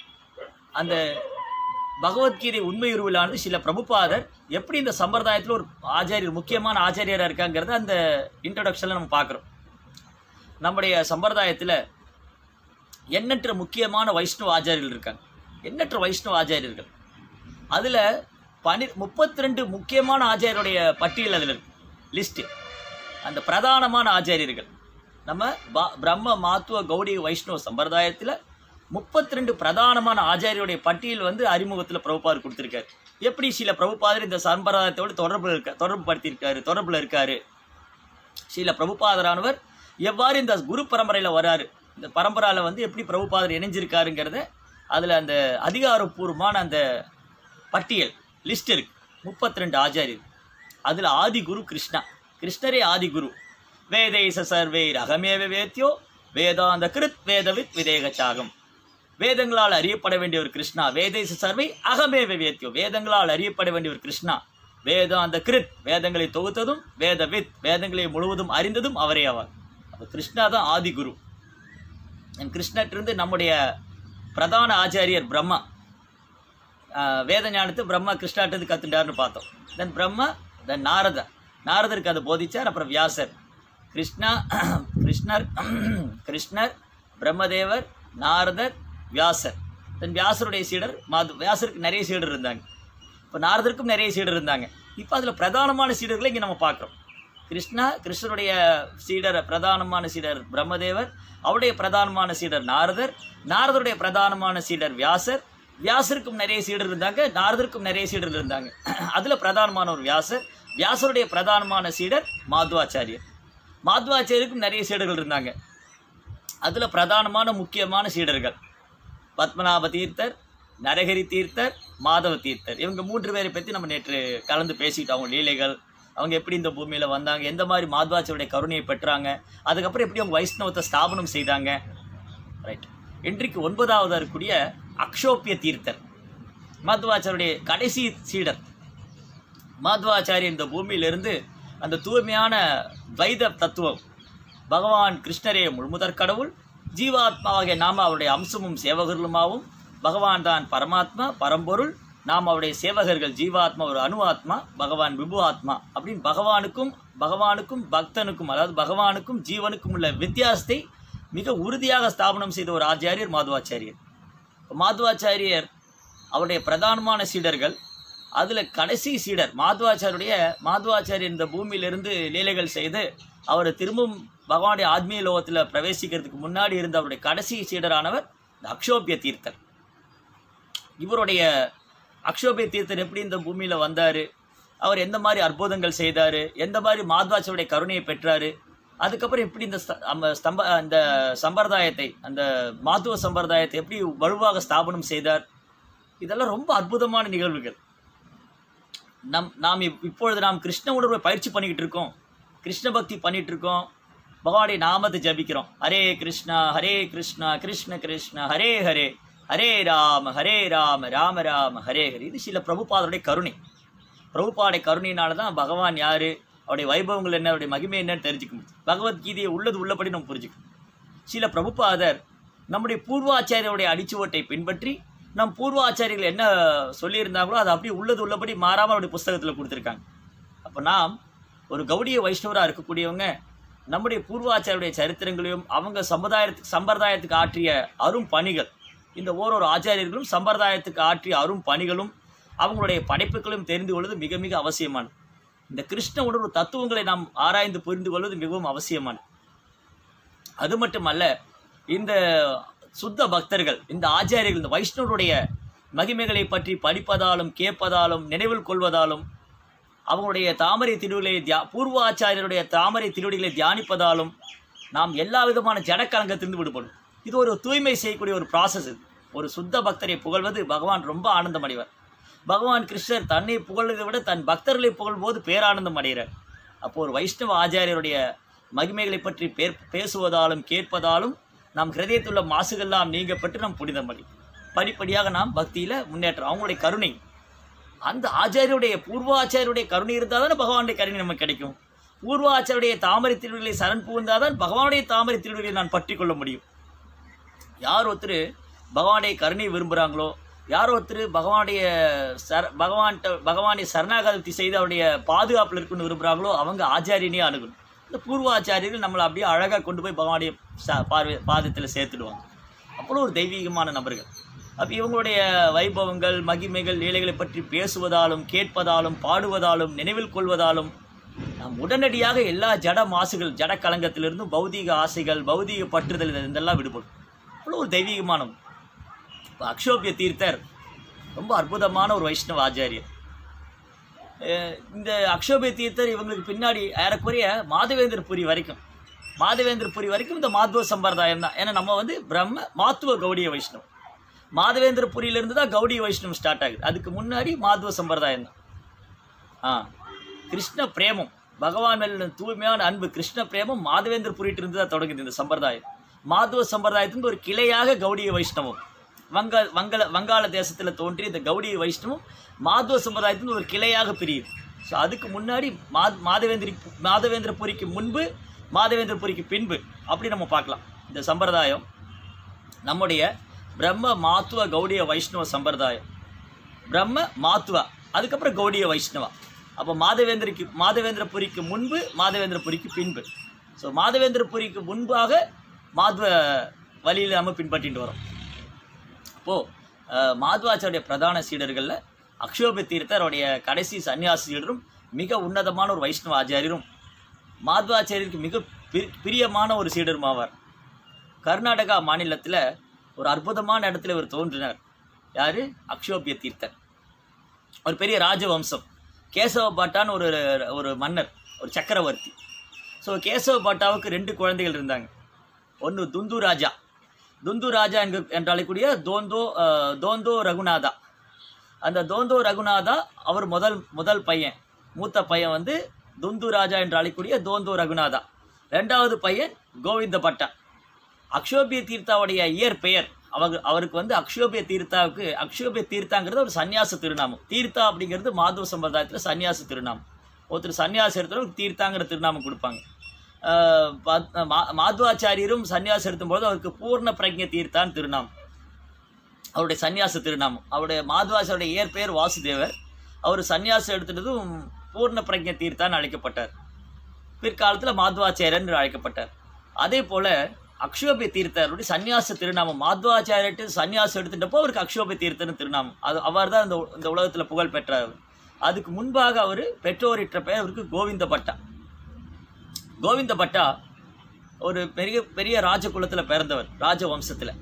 அந்த பகவத்கீதை உண்மையுருவிலானது சில பிரபுபாதர் எப்படி இந்த சம்பிரதாயத்தில் ஒரு ஆச்சாரியர் முக்கியமான ஆச்சாரியராக இருக்காங்கிறத அந்த இன்ட்ரொடக்ஷனில் நம்ம பார்க்குறோம் நம்முடைய சம்பிரதாயத்தில் எண்ணற்ற முக்கியமான வைஷ்ணவ ஆச்சாரியர்கள் இருக்காங்க எண்ணற்ற வைஷ்ணவ ஆச்சாரியர்கள் அதில் பனி முப்பத்தி ரெண்டு முக்கியமான ஆச்சாரியருடைய பட்டியல் அதில் இருக்கு லிஸ்ட்டு அந்த பிரதானமான ஆச்சாரியர்கள் நம்ம பா பிரம்ம மாத்துவ கௌடி வைஷ்ணவ சம்பிரதாயத்தில் முப்பத்தி ரெண்டு பிரதானமான ஆச்சாரியுடைய பட்டியல் வந்து அறிமுகத்தில் பிரபுபாதர் கொடுத்துருக்காரு எப்படி சில பிரபுபாதர் இந்த சம்பிரதாயத்தோடு தொடர்பு இருக்க தொடர்பு படுத்தியிருக்காரு தொடர்பில் இருக்காரு ஸ்ரீல பிரபுபாதரானவர் எவ்வாறு இந்த குரு பரம்பரையில் வராரு இந்த பரம்பராவில் வந்து எப்படி பிரபுபாதர் இணைஞ்சிருக்காருங்கிறத அதில் அந்த அதிகாரப்பூர்வமான அந்த பட்டியல் லிஸ்ட் இருக்கு முப்பத்தி ரெண்டு ஆச்சாரியர் அதில் ஆதி குரு கிருஷ்ணா கிருஷ்ணரே ஆதி குரு வேதைச சர்வே அகமேவ வேத்யோ வேதாந்த கிருத் வேதவித் விதேகச்சாகம் வேதங்களால் அறியப்பட வேண்டிய ஒரு கிருஷ்ணா வேதைச சர்வை அகமேவ வேத்யோ வேதங்களால் அறியப்பட வேண்டிய ஒரு கிருஷ்ணா வேதாந்த கிருத் வேதங்களை தொகுத்ததும் வேதவித் வேதங்களை முழுவதும் அறிந்ததும் அவரே ஆவார் அப்போ கிருஷ்ணா தான் ஆதி குரு என் கிருஷ்ணற்றிருந்து நம்முடைய பிரதான ஆச்சாரியர் பிரம்மா ஆஹ் வேத ஞானத்தை பிரம்மா கிருஷ்ணாட்டிருந்து கத்துட்டார்னு பார்த்தோம் தென் பிரம்மா தென் நாரதர் நாரதருக்கு அதை போதிச்சார் அப்புறம் வியாசர் கிருஷ்ணா கிருஷ்ணர் கிருஷ்ணர் பிரம்மதேவர் நாரதர் வியாசர் தென் வியாசருடைய சீடர் மாது வியாசருக்கு நிறைய சீடர் இருந்தாங்க இப்போ நாரதருக்கும் நிறைய சீடர் இருந்தாங்க இப்போ அதில் பிரதானமான சீடர்களை இங்கே நம்ம பார்க்குறோம் கிருஷ்ணா கிருஷ்ணருடைய சீடர் பிரதானமான சீடர் பிரம்மதேவர் அவருடைய பிரதானமான சீடர் நாரதர் நாரதருடைய பிரதானமான சீடர் வியாசர் வியாசருக்கும் நிறைய சீடர் இருந்தாங்க நாரதருக்கும் நிறைய சீடர் இருந்தாங்க அதில் பிரதானமான ஒரு வியாசர் வியாசருடைய பிரதானமான சீடர் மாத்வாச்சாரியர் மாத்வாச்சாரியருக்கும் நிறைய சீடர்கள் இருந்தாங்க அதில் பிரதானமான முக்கியமான சீடர்கள் பத்மநாப தீர்த்தர் நரஹரி தீர்த்தர் மாதவ தீர்த்தர் இவங்க மூன்று பேரை பற்றி நம்ம நேற்று கலந்து பேசிக்கிட்டோம் அவங்க லீலைகள் அவங்க எப்படி இந்த பூமியில் வந்தாங்க எந்த மாதிரி மாத்வாச்சருடைய கருணையை பெற்றாங்க அதுக்கப்புறம் எப்படி அவங்க வைஷ்ணவத்தை ஸ்தாபனம் செய்தாங்க ரைட் இன்றைக்கு ஒன்பதாவது இருக்கக்கூடிய அக்ஷோப்பிய தீர்த்தர் மாத்வாச்சாருடைய கடைசி சீடர் மாத்வாச்சாரி இந்த பூமியிலிருந்து அந்த தூய்மையான துவைத தத்துவம் பகவான் கிருஷ்ணரே முழுமுதற் கடவுள் ஜீவாத்மாவாகிய நாம அவருடைய அம்சமும் சேவகர்களுமாவும் பகவான் தான் பரமாத்மா பரம்பொருள் நாம் அவருடைய சேவகர்கள் ஜீவாத்மா ஒரு அணு ஆத்மா பகவான் விபு ஆத்மா அப்படின்னு பகவானுக்கும் பகவானுக்கும் பக்தனுக்கும் அதாவது பகவானுக்கும் ஜீவனுக்கும் உள்ள வித்தியாசத்தை மிக உறுதியாக ஸ்தாபனம் செய்த ஒரு ஆச்சாரியர் மாதுவாச்சாரியர் மாதுவாச்சாரியர் அவருடைய பிரதானமான சீடர்கள் அதில் கடைசி சீடர் மாதுவாச்சாரியுடைய மாதுவாச்சாரியர் இந்த பூமியிலிருந்து லீலைகள் செய்து அவர் திரும்பவும் பகவானுடைய ஆத்மீய லோகத்தில் பிரவேசிக்கிறதுக்கு முன்னாடி இருந்த அவருடைய கடைசி சீடரானவர் இந்த அக்ஷோபிய தீர்த்தர் இவருடைய அக்ஷோபிய தீர்த்தர் எப்படி இந்த பூமியில் வந்தார் அவர் எந்த மாதிரி அற்புதங்கள் செய்தார் எந்த மாதிரி மாத்வாச்சாருடைய கருணையை பெற்றார் அதுக்கப்புறம் எப்படி இந்த ஸ்த- அம்ம ஸ்தம்ப அந்த சம்பிரதாயத்தை அந்த மாத்துவ சம்பிரதாயத்தை எப்படி வலுவாக ஸ்தாபனம் செய்தார் இதெல்லாம் ரொம்ப அற்புதமான நிகழ்வுகள் நம் நாம் இப்- இப்பொழுது நாம் கிருஷ்ண உணர்வை பயிற்சி பண்ணிக்கிட்டு இருக்கோம் கிருஷ்ண பக்தி பண்ணிட்டு இருக்கோம் பகவானுடைய நாமத்தை ஜபிக்கிறோம் ஹரே கிருஷ்ணா ஹரே கிருஷ்ணா கிருஷ்ண கிருஷ்ணா ஹரே ஹரே ஹரே ராம ஹரே ராம ராம ராம ஹரே ஹரே இது சில பிரபுபாதருடைய கருணை பிரபுபாடைய கருணையினால தான் பகவான் யாரு அவருடைய வைபவங்கள் என்ன அவருடைய மகிமை என்னன்னு தெரிஞ்சுக்க முடியும் பகவத்கீதையை உள்ளது உள்ளபடி நம்ம புரிஞ்சுக்கணும் சில பிரபுபாதர் நம்முடைய பூர்வாச்சாரியருடைய அடிச்சுவட்டை பின்பற்றி நம் பூர்வாச்சாரியர்கள் என்ன சொல்லியிருந்தாங்களோ அதை அப்படியே உள்ளது உள்ளபடி மாறாமல் அவருடைய புஸ்தகத்தில் கொடுத்துருக்காங்க அப்போ நாம் ஒரு கௌடிய வைஷ்ணவராக இருக்கக்கூடியவங்க நம்முடைய பூர்வாச்சாரியருடைய சரித்திரங்களையும் அவங்க சமுதாயத்துக்கு சம்பிரதாயத்துக்கு ஆற்றிய அரும் பணிகள் இந்த ஓரொரு ஆச்சாரியர்களும் சம்பிரதாயத்துக்கு ஆற்றிய அரும் பணிகளும் அவங்களுடைய படைப்புகளும் தெரிந்து கொள்வது மிக மிக அவசியமானது இந்த கிருஷ்ண உணர்வு தத்துவங்களை நாம் ஆராய்ந்து புரிந்து கொள்வது மிகவும் அவசியமானது அது மட்டுமல்ல இந்த சுத்த பக்தர்கள் இந்த ஆச்சாரியர்கள் இந்த வைஷ்ணவருடைய மகிமைகளை பற்றி படிப்பதாலும் கேட்பதாலும் நினைவில் கொள்வதாலும் அவங்களுடைய தாமரை திருவிகளை தியா பூர்வ ஆச்சாரியருடைய தாமரை திருவடிகளை தியானிப்பதாலும் நாம் எல்லா விதமான ஜடக்கலங்கத்திலிருந்து விடுபடும் இது ஒரு தூய்மை செய்யக்கூடிய ஒரு ப்ராசஸ் இது ஒரு சுத்த பக்தரை புகழ்வது பகவான் ரொம்ப ஆனந்தம் அடைவார் பகவான் கிருஷ்ணர் தன்னை புகழ்வதை விட தன் பக்தர்களை புகழ்வோது பேரானந்தம் அடைகிறார் அப்போ ஒரு வைஷ்ணவ ஆச்சாரியருடைய மகிமைகளை பற்றி பேர் பேசுவதாலும் கேட்பதாலும் நம் ஹிருதயத்தில் உள்ள மாசுகள்லாம் நீங்கப்பட்டு நாம் புனிதமடி படிப்படியாக நாம் பக்தியில் முன்னேற்றம் அவங்களுடைய கருணை அந்த ஆச்சாரியருடைய பூர்வாச்சாரியருடைய கருணை இருந்தால் தானே பகவானுடைய கருணை நமக்கு கிடைக்கும் பூர்வாச்சாரியருடைய தாமரை திருவிழிகளை சரண் புகுந்தால் தான் பகவானுடைய தாமரை திருவிழிகளை நான் பற்றி கொள்ள முடியும் யார் ஒருத்தர் பகவானுடைய கருணை விரும்புகிறாங்களோ யார் ஒருத்தர் பகவானுடைய சர பகவான்கிட்ட பகவானை சரணாகதி செய்து அவருடைய பாதுகாப்பில் இருக்குன்னு விரும்புகிறாங்களோ அவங்க ஆச்சாரியனே அணுகணும் இந்த பூர்வ ஆச்சாரியர்கள் நம்மளை அப்படியே அழகாக கொண்டு போய் பகவானுடைய ச பார்வை பாதத்தில் சேர்த்துடுவாங்க அவ்வளோ ஒரு தெய்வீகமான நபர்கள் அப்போ இவங்களுடைய வைபவங்கள் மகிமைகள் லீலைகளை பற்றி பேசுவதாலும் கேட்பதாலும் பாடுவதாலும் நினைவில் கொள்வதாலும் நாம் உடனடியாக எல்லா ஜட மாசுகள் ஜட கலங்கத்திலிருந்தும் பௌதீக ஆசைகள் பௌதீக பற்றுதல் இது- இதெல்லாம் விடுபடும் அவ்வளோ ஒரு தெய்வீகமானவங்க இப்போ அக்ஷோபிய தீர்த்தர் ரொம்ப அற்புதமான ஒரு வைஷ்ணவ ஆச்சாரியர் அஹ் இந்த அக்ஷோபிய தீர்த்தர் இவங்களுக்கு பின்னாடி ஏறக்குறைய மாதவேந்திரபுரி வரைக்கும் மாதவேந்திரபுரி வரைக்கும் இந்த மாத்வ சம்பிரதாயம் தான் ஏன்னா நம்ம வந்து பிரம்ம மாத்துவ கௌடிய வைஷ்ணவம் மாதவேந்திரபுரியிலிருந்து தான் கௌடிய வைஷ்ணவம் ஸ்டார்ட் ஆகுது அதுக்கு முன்னாடி மாத்வ சம்பிரதாயம் தான் ஆ கிருஷ்ண பிரேமம் பகவான் மேல உள்ள தூய்மையான அன்பு கிருஷ்ண பிரேமம் மாதவேந்திரபுரிட்டு இருந்து தான் தொடங்குது இந்த சம்பிரதாயம் மாதுவ சம்பிரதாயத்திலிருந்து ஒரு கிளையாக கௌடிய வைஷ்ணவம் வங்க வங்காள வங்காள தேசத்தில் தோன்றிய இந்த கௌடிய வைஷ்ணவம் மாதுவ சம்பிரதாயத்திலிருந்து ஒரு கிளையாக பிரியுது ஸோ அதுக்கு முன்னாடி மா மாதவேந்திரி மாதவேந்திரபுரிக்கு முன்பு மாதவேந்திரபுரிக்கு பின்பு அப்படி நம்ம பார்க்கலாம் இந்த சம்பிரதாயம் நம்முடைய பிரம்ம மாத்துவ கௌடிய வைஷ்ணவ சம்பிரதாயம் பிரம்ம மாத்துவா அதுக்கப்புறம் கௌடிய வைஷ்ணவா அப்போ மாதவேந்திரிக்கு மாதவேந்திரபுரிக்கு முன்பு மாதவேந்திரபுரிக்கு பின்பு ஸோ மாதவேந்திரபுரிக்கு முன்பாக மாத்வ வழியில் நம்ம பின்பற்றிட்டு வரோம் அப்போது மாத்வாச்சாரிய பிரதான சீடர்களில் அக்ஷோப தீர்த்தர் அவருடைய கடைசி சன்னியாசி சீடரும் மிக உன்னதமான ஒரு வைஷ்ணவ ஆச்சாரியரும் மாத்வாச்சாரியருக்கு மிக பிரி பிரியமான ஒரு சீடரும் ஆவார் கர்நாடகா மாநிலத்தில் ஒரு அற்புதமான இடத்துல இவர் தோன்றினார் யார் அக்ஷோபிய தீர்த்தர் ஒரு பெரிய ராஜவம்சம் கேசவ பாட்டான்னு ஒரு ஒரு மன்னர் ஒரு சக்கரவர்த்தி ஸோ கேசவ பாட்டாவுக்கு ரெண்டு குழந்தைகள் இருந்தாங்க ஒன்று துந்து ராஜா துந்து ராஜா என்க என்று அழைக்கக்கூடிய தோந்தோ அஹ், தோந்தோ ரகுநாதா அந்த தோந்தோ ரகுநாதா அவர் முதல் முதல் பையன் மூத்த பையன் வந்து துந்து ராஜா என்று அழைக்கக்கூடிய தோந்தோ ரகுநாதா ரெண்டாவது பையன் கோவிந்த பட்டா அக்ஷோபிய தீர்த்தாவுடைய இயற்பெயர் அவங்க அவருக்கு வந்து அக்ஷோபிய தீர்த்தாவுக்கு அக்ஷோபிய தீர்த்தாங்கிறது ஒரு சன்னியாச திருநாமம் தீர்த்தா அப்படிங்கிறது மாதவ சம்பிரதாயத்தில் சன்னியாச திருநாமம் ஒருத்தர் சன்னியாசம் எடுத்தவருக்கு தீர்த்தாங்கிற திருநாமம் கொடுப்பாங்க ஆஹ் பத்- மா- மாத்வாச்சாரியரும் சன்னியாசம் எடுக்கும்போது அவருக்கு பூர்ண பிரஜ்ஞ தீர்த்தான் திருநாமம் அவருடைய சன்னியாச திருநாமம் அவருடைய மாத்வாசாருடைய இயற்பெயர் வாசுதேவர் அவர் சன்னியாசம் எடுத்துட்டதும் பூர்ண பிரஜ்ஞ தீர்த்தான் அழைக்கப்பட்டார் பிற்காலத்தில் மாத்வாச்சாரியர் என்று அழைக்கப்பட்டார் அதே போல அக்ஷோபிய தீர்த்தருடைய சன்னியாச திருநாமம் மாத்வாச்சாரியர்ட்டு சன்னியாசம் எடுத்துட்டப்போ அவருக்கு அக்ஷோபிய தீர்த்தர்னு திருநாமம் அது அவர் தான் இந்த இந்த உலகத்தில் புகழ் பெற்றார் அதுக்கு முன்பாக அவர் பெற்றோரிட்ட பெயர் அவருக்கு கோவிந்த பட்டா கோவிந்த பட்டா ஒரு பெரிய பெரிய ராஜகுலத்தில் பிறந்தவர் ராஜவம்சத்தில்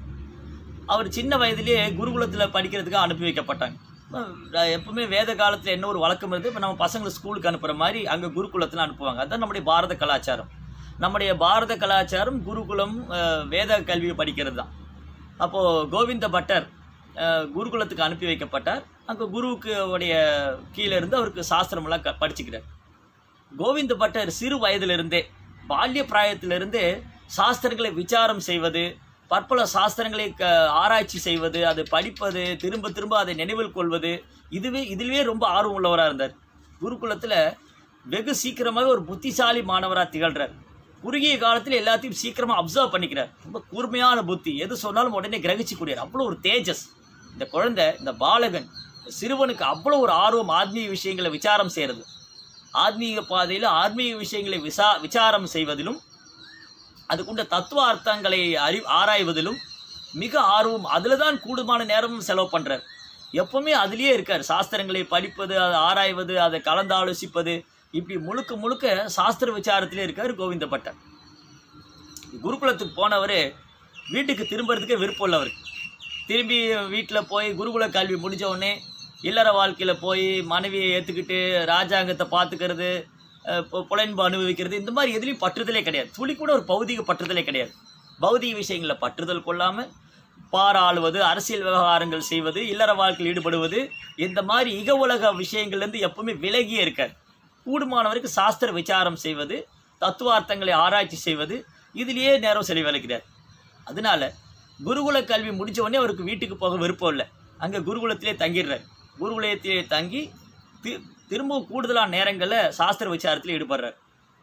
அவர் சின்ன வயதிலேயே குருகுலத்தில் படிக்கிறதுக்கு அனுப்பி வைக்கப்பட்டாங்க அஹ் எப்பவுமே வேத காலத்தில் என்ன ஒரு வழக்கம் இருந்து இப்போ நம்ம பசங்களை ஸ்கூலுக்கு அனுப்புகிற மாதிரி அங்கே குருகுலத்தில் அனுப்புவாங்க அதுதான் நம்முடைய பாரத கலாச்சாரம் நம்முடைய பாரத கலாச்சாரம் குருகுலம் அஹ், வேத கல்வியை படிக்கிறது தான் அப்போது கோவிந்த பட்டர் அஹ், குருகுலத்துக்கு அனுப்பி வைக்கப்பட்டார் அங்கே குருவுக்கு உடைய கீழே இருந்து அவருக்கு சாஸ்திரமெல்லாம் க படிச்சுக்கிறார் கோவிந்த பட்டர் சிறு வயதிலிருந்தே பால்ய பிராயத்திலிருந்தே சாஸ்திரங்களை விசாரம் செய்வது பற்பல சாஸ்திரங்களை க ஆராய்ச்சி செய்வது அது படிப்பது திரும்ப திரும்ப அதை நினைவில் கொள்வது இதுவே இதிலே ரொம்ப ஆர்வம் உள்ளவராக இருந்தார் குருகுலத்தில் வெகு சீக்கிரமாக ஒரு புத்திசாலி மாணவராக திகழ்றார் குறுகிய காலத்தில் எல்லாத்தையும் சீக்கிரமாக அப்சர்வ் பண்ணிக்கிறார் ரொம்ப கூர்மையான புத்தி எது சொன்னாலும் உடனே கிரகிச்சுக்கூடியார் அவ்வளோ ஒரு தேஜஸ் இந்த குழந்தை இந்த பாலகன் சிறுவனுக்கு அவ்வளோ ஒரு ஆர்வம் ஆத்மீக விஷயங்களை விசாரம் செய்கிறது ஆத்மீக பாதையில் ஆத்மீக விஷயங்களை விசா விசாரம் செய்வதிலும் அதுக்குண்ட தத்துவ அர்த்தங்களை அறி ஆராய்வதிலும் மிக ஆர்வம் அதில் தான் கூடுமான நேரமும் செலவு பண்ணுறார் எப்பவுமே அதுலேயே இருக்கார் சாஸ்திரங்களை படிப்பது அதை ஆராய்வது அதை கலந்தாலோசிப்பது இப்படி முழுக்க முழுக்க சாஸ்திர விசாரத்திலே இருக்கார் கோவிந்த பட்டர் குருகுலத்துக்கு போனவர் வீட்டுக்கு திரும்புறதுக்கே விருப்பம் இல்லை அவருக்கு திரும்பி வீட்டில் போய் குருகுல கல்வி முடிஞ்ச உடனே இல்லற வாழ்க்கையில் போய் மனைவியை ஏற்றுக்கிட்டு ராஜாங்கத்தை பார்த்துக்கிறது அஹ் பொ- புலன்பு அனுபவிக்கிறது இந்த மாதிரி எதுலேயும் பற்றுதலே கிடையாது துளி கூட ஒரு பௌதிக பற்றுதலே கிடையாது பௌதிக விஷயங்களில் பற்றுதல் கொள்ளாமல் பாராளுவது அரசியல் விவகாரங்கள் செய்வது இல்லற வாழ்க்கையில் ஈடுபடுவது இந்த மாதிரி இக உலக விஷயங்கள்லேருந்து எப்பவுமே விலகியே இருக்கார் கூடுமானவருக்கு சாஸ்திர விசாரம் செய்வது தத்துவார்த்தங்களை ஆராய்ச்சி செய்வது இதிலேயே நேரம் செலவழிக்கிறார் அதனால குருகுல கல்வி முடிஞ்ச உடனே அவருக்கு வீட்டுக்கு போக விருப்பம் இல்லை அங்கே குருகுலத்திலே தங்கிடுறார் குருகுலத்திலே தங்கி தி திரும்பவும் கூடுதலான நேரங்களில் சாஸ்திர விசாரத்தில் ஈடுபடுறார்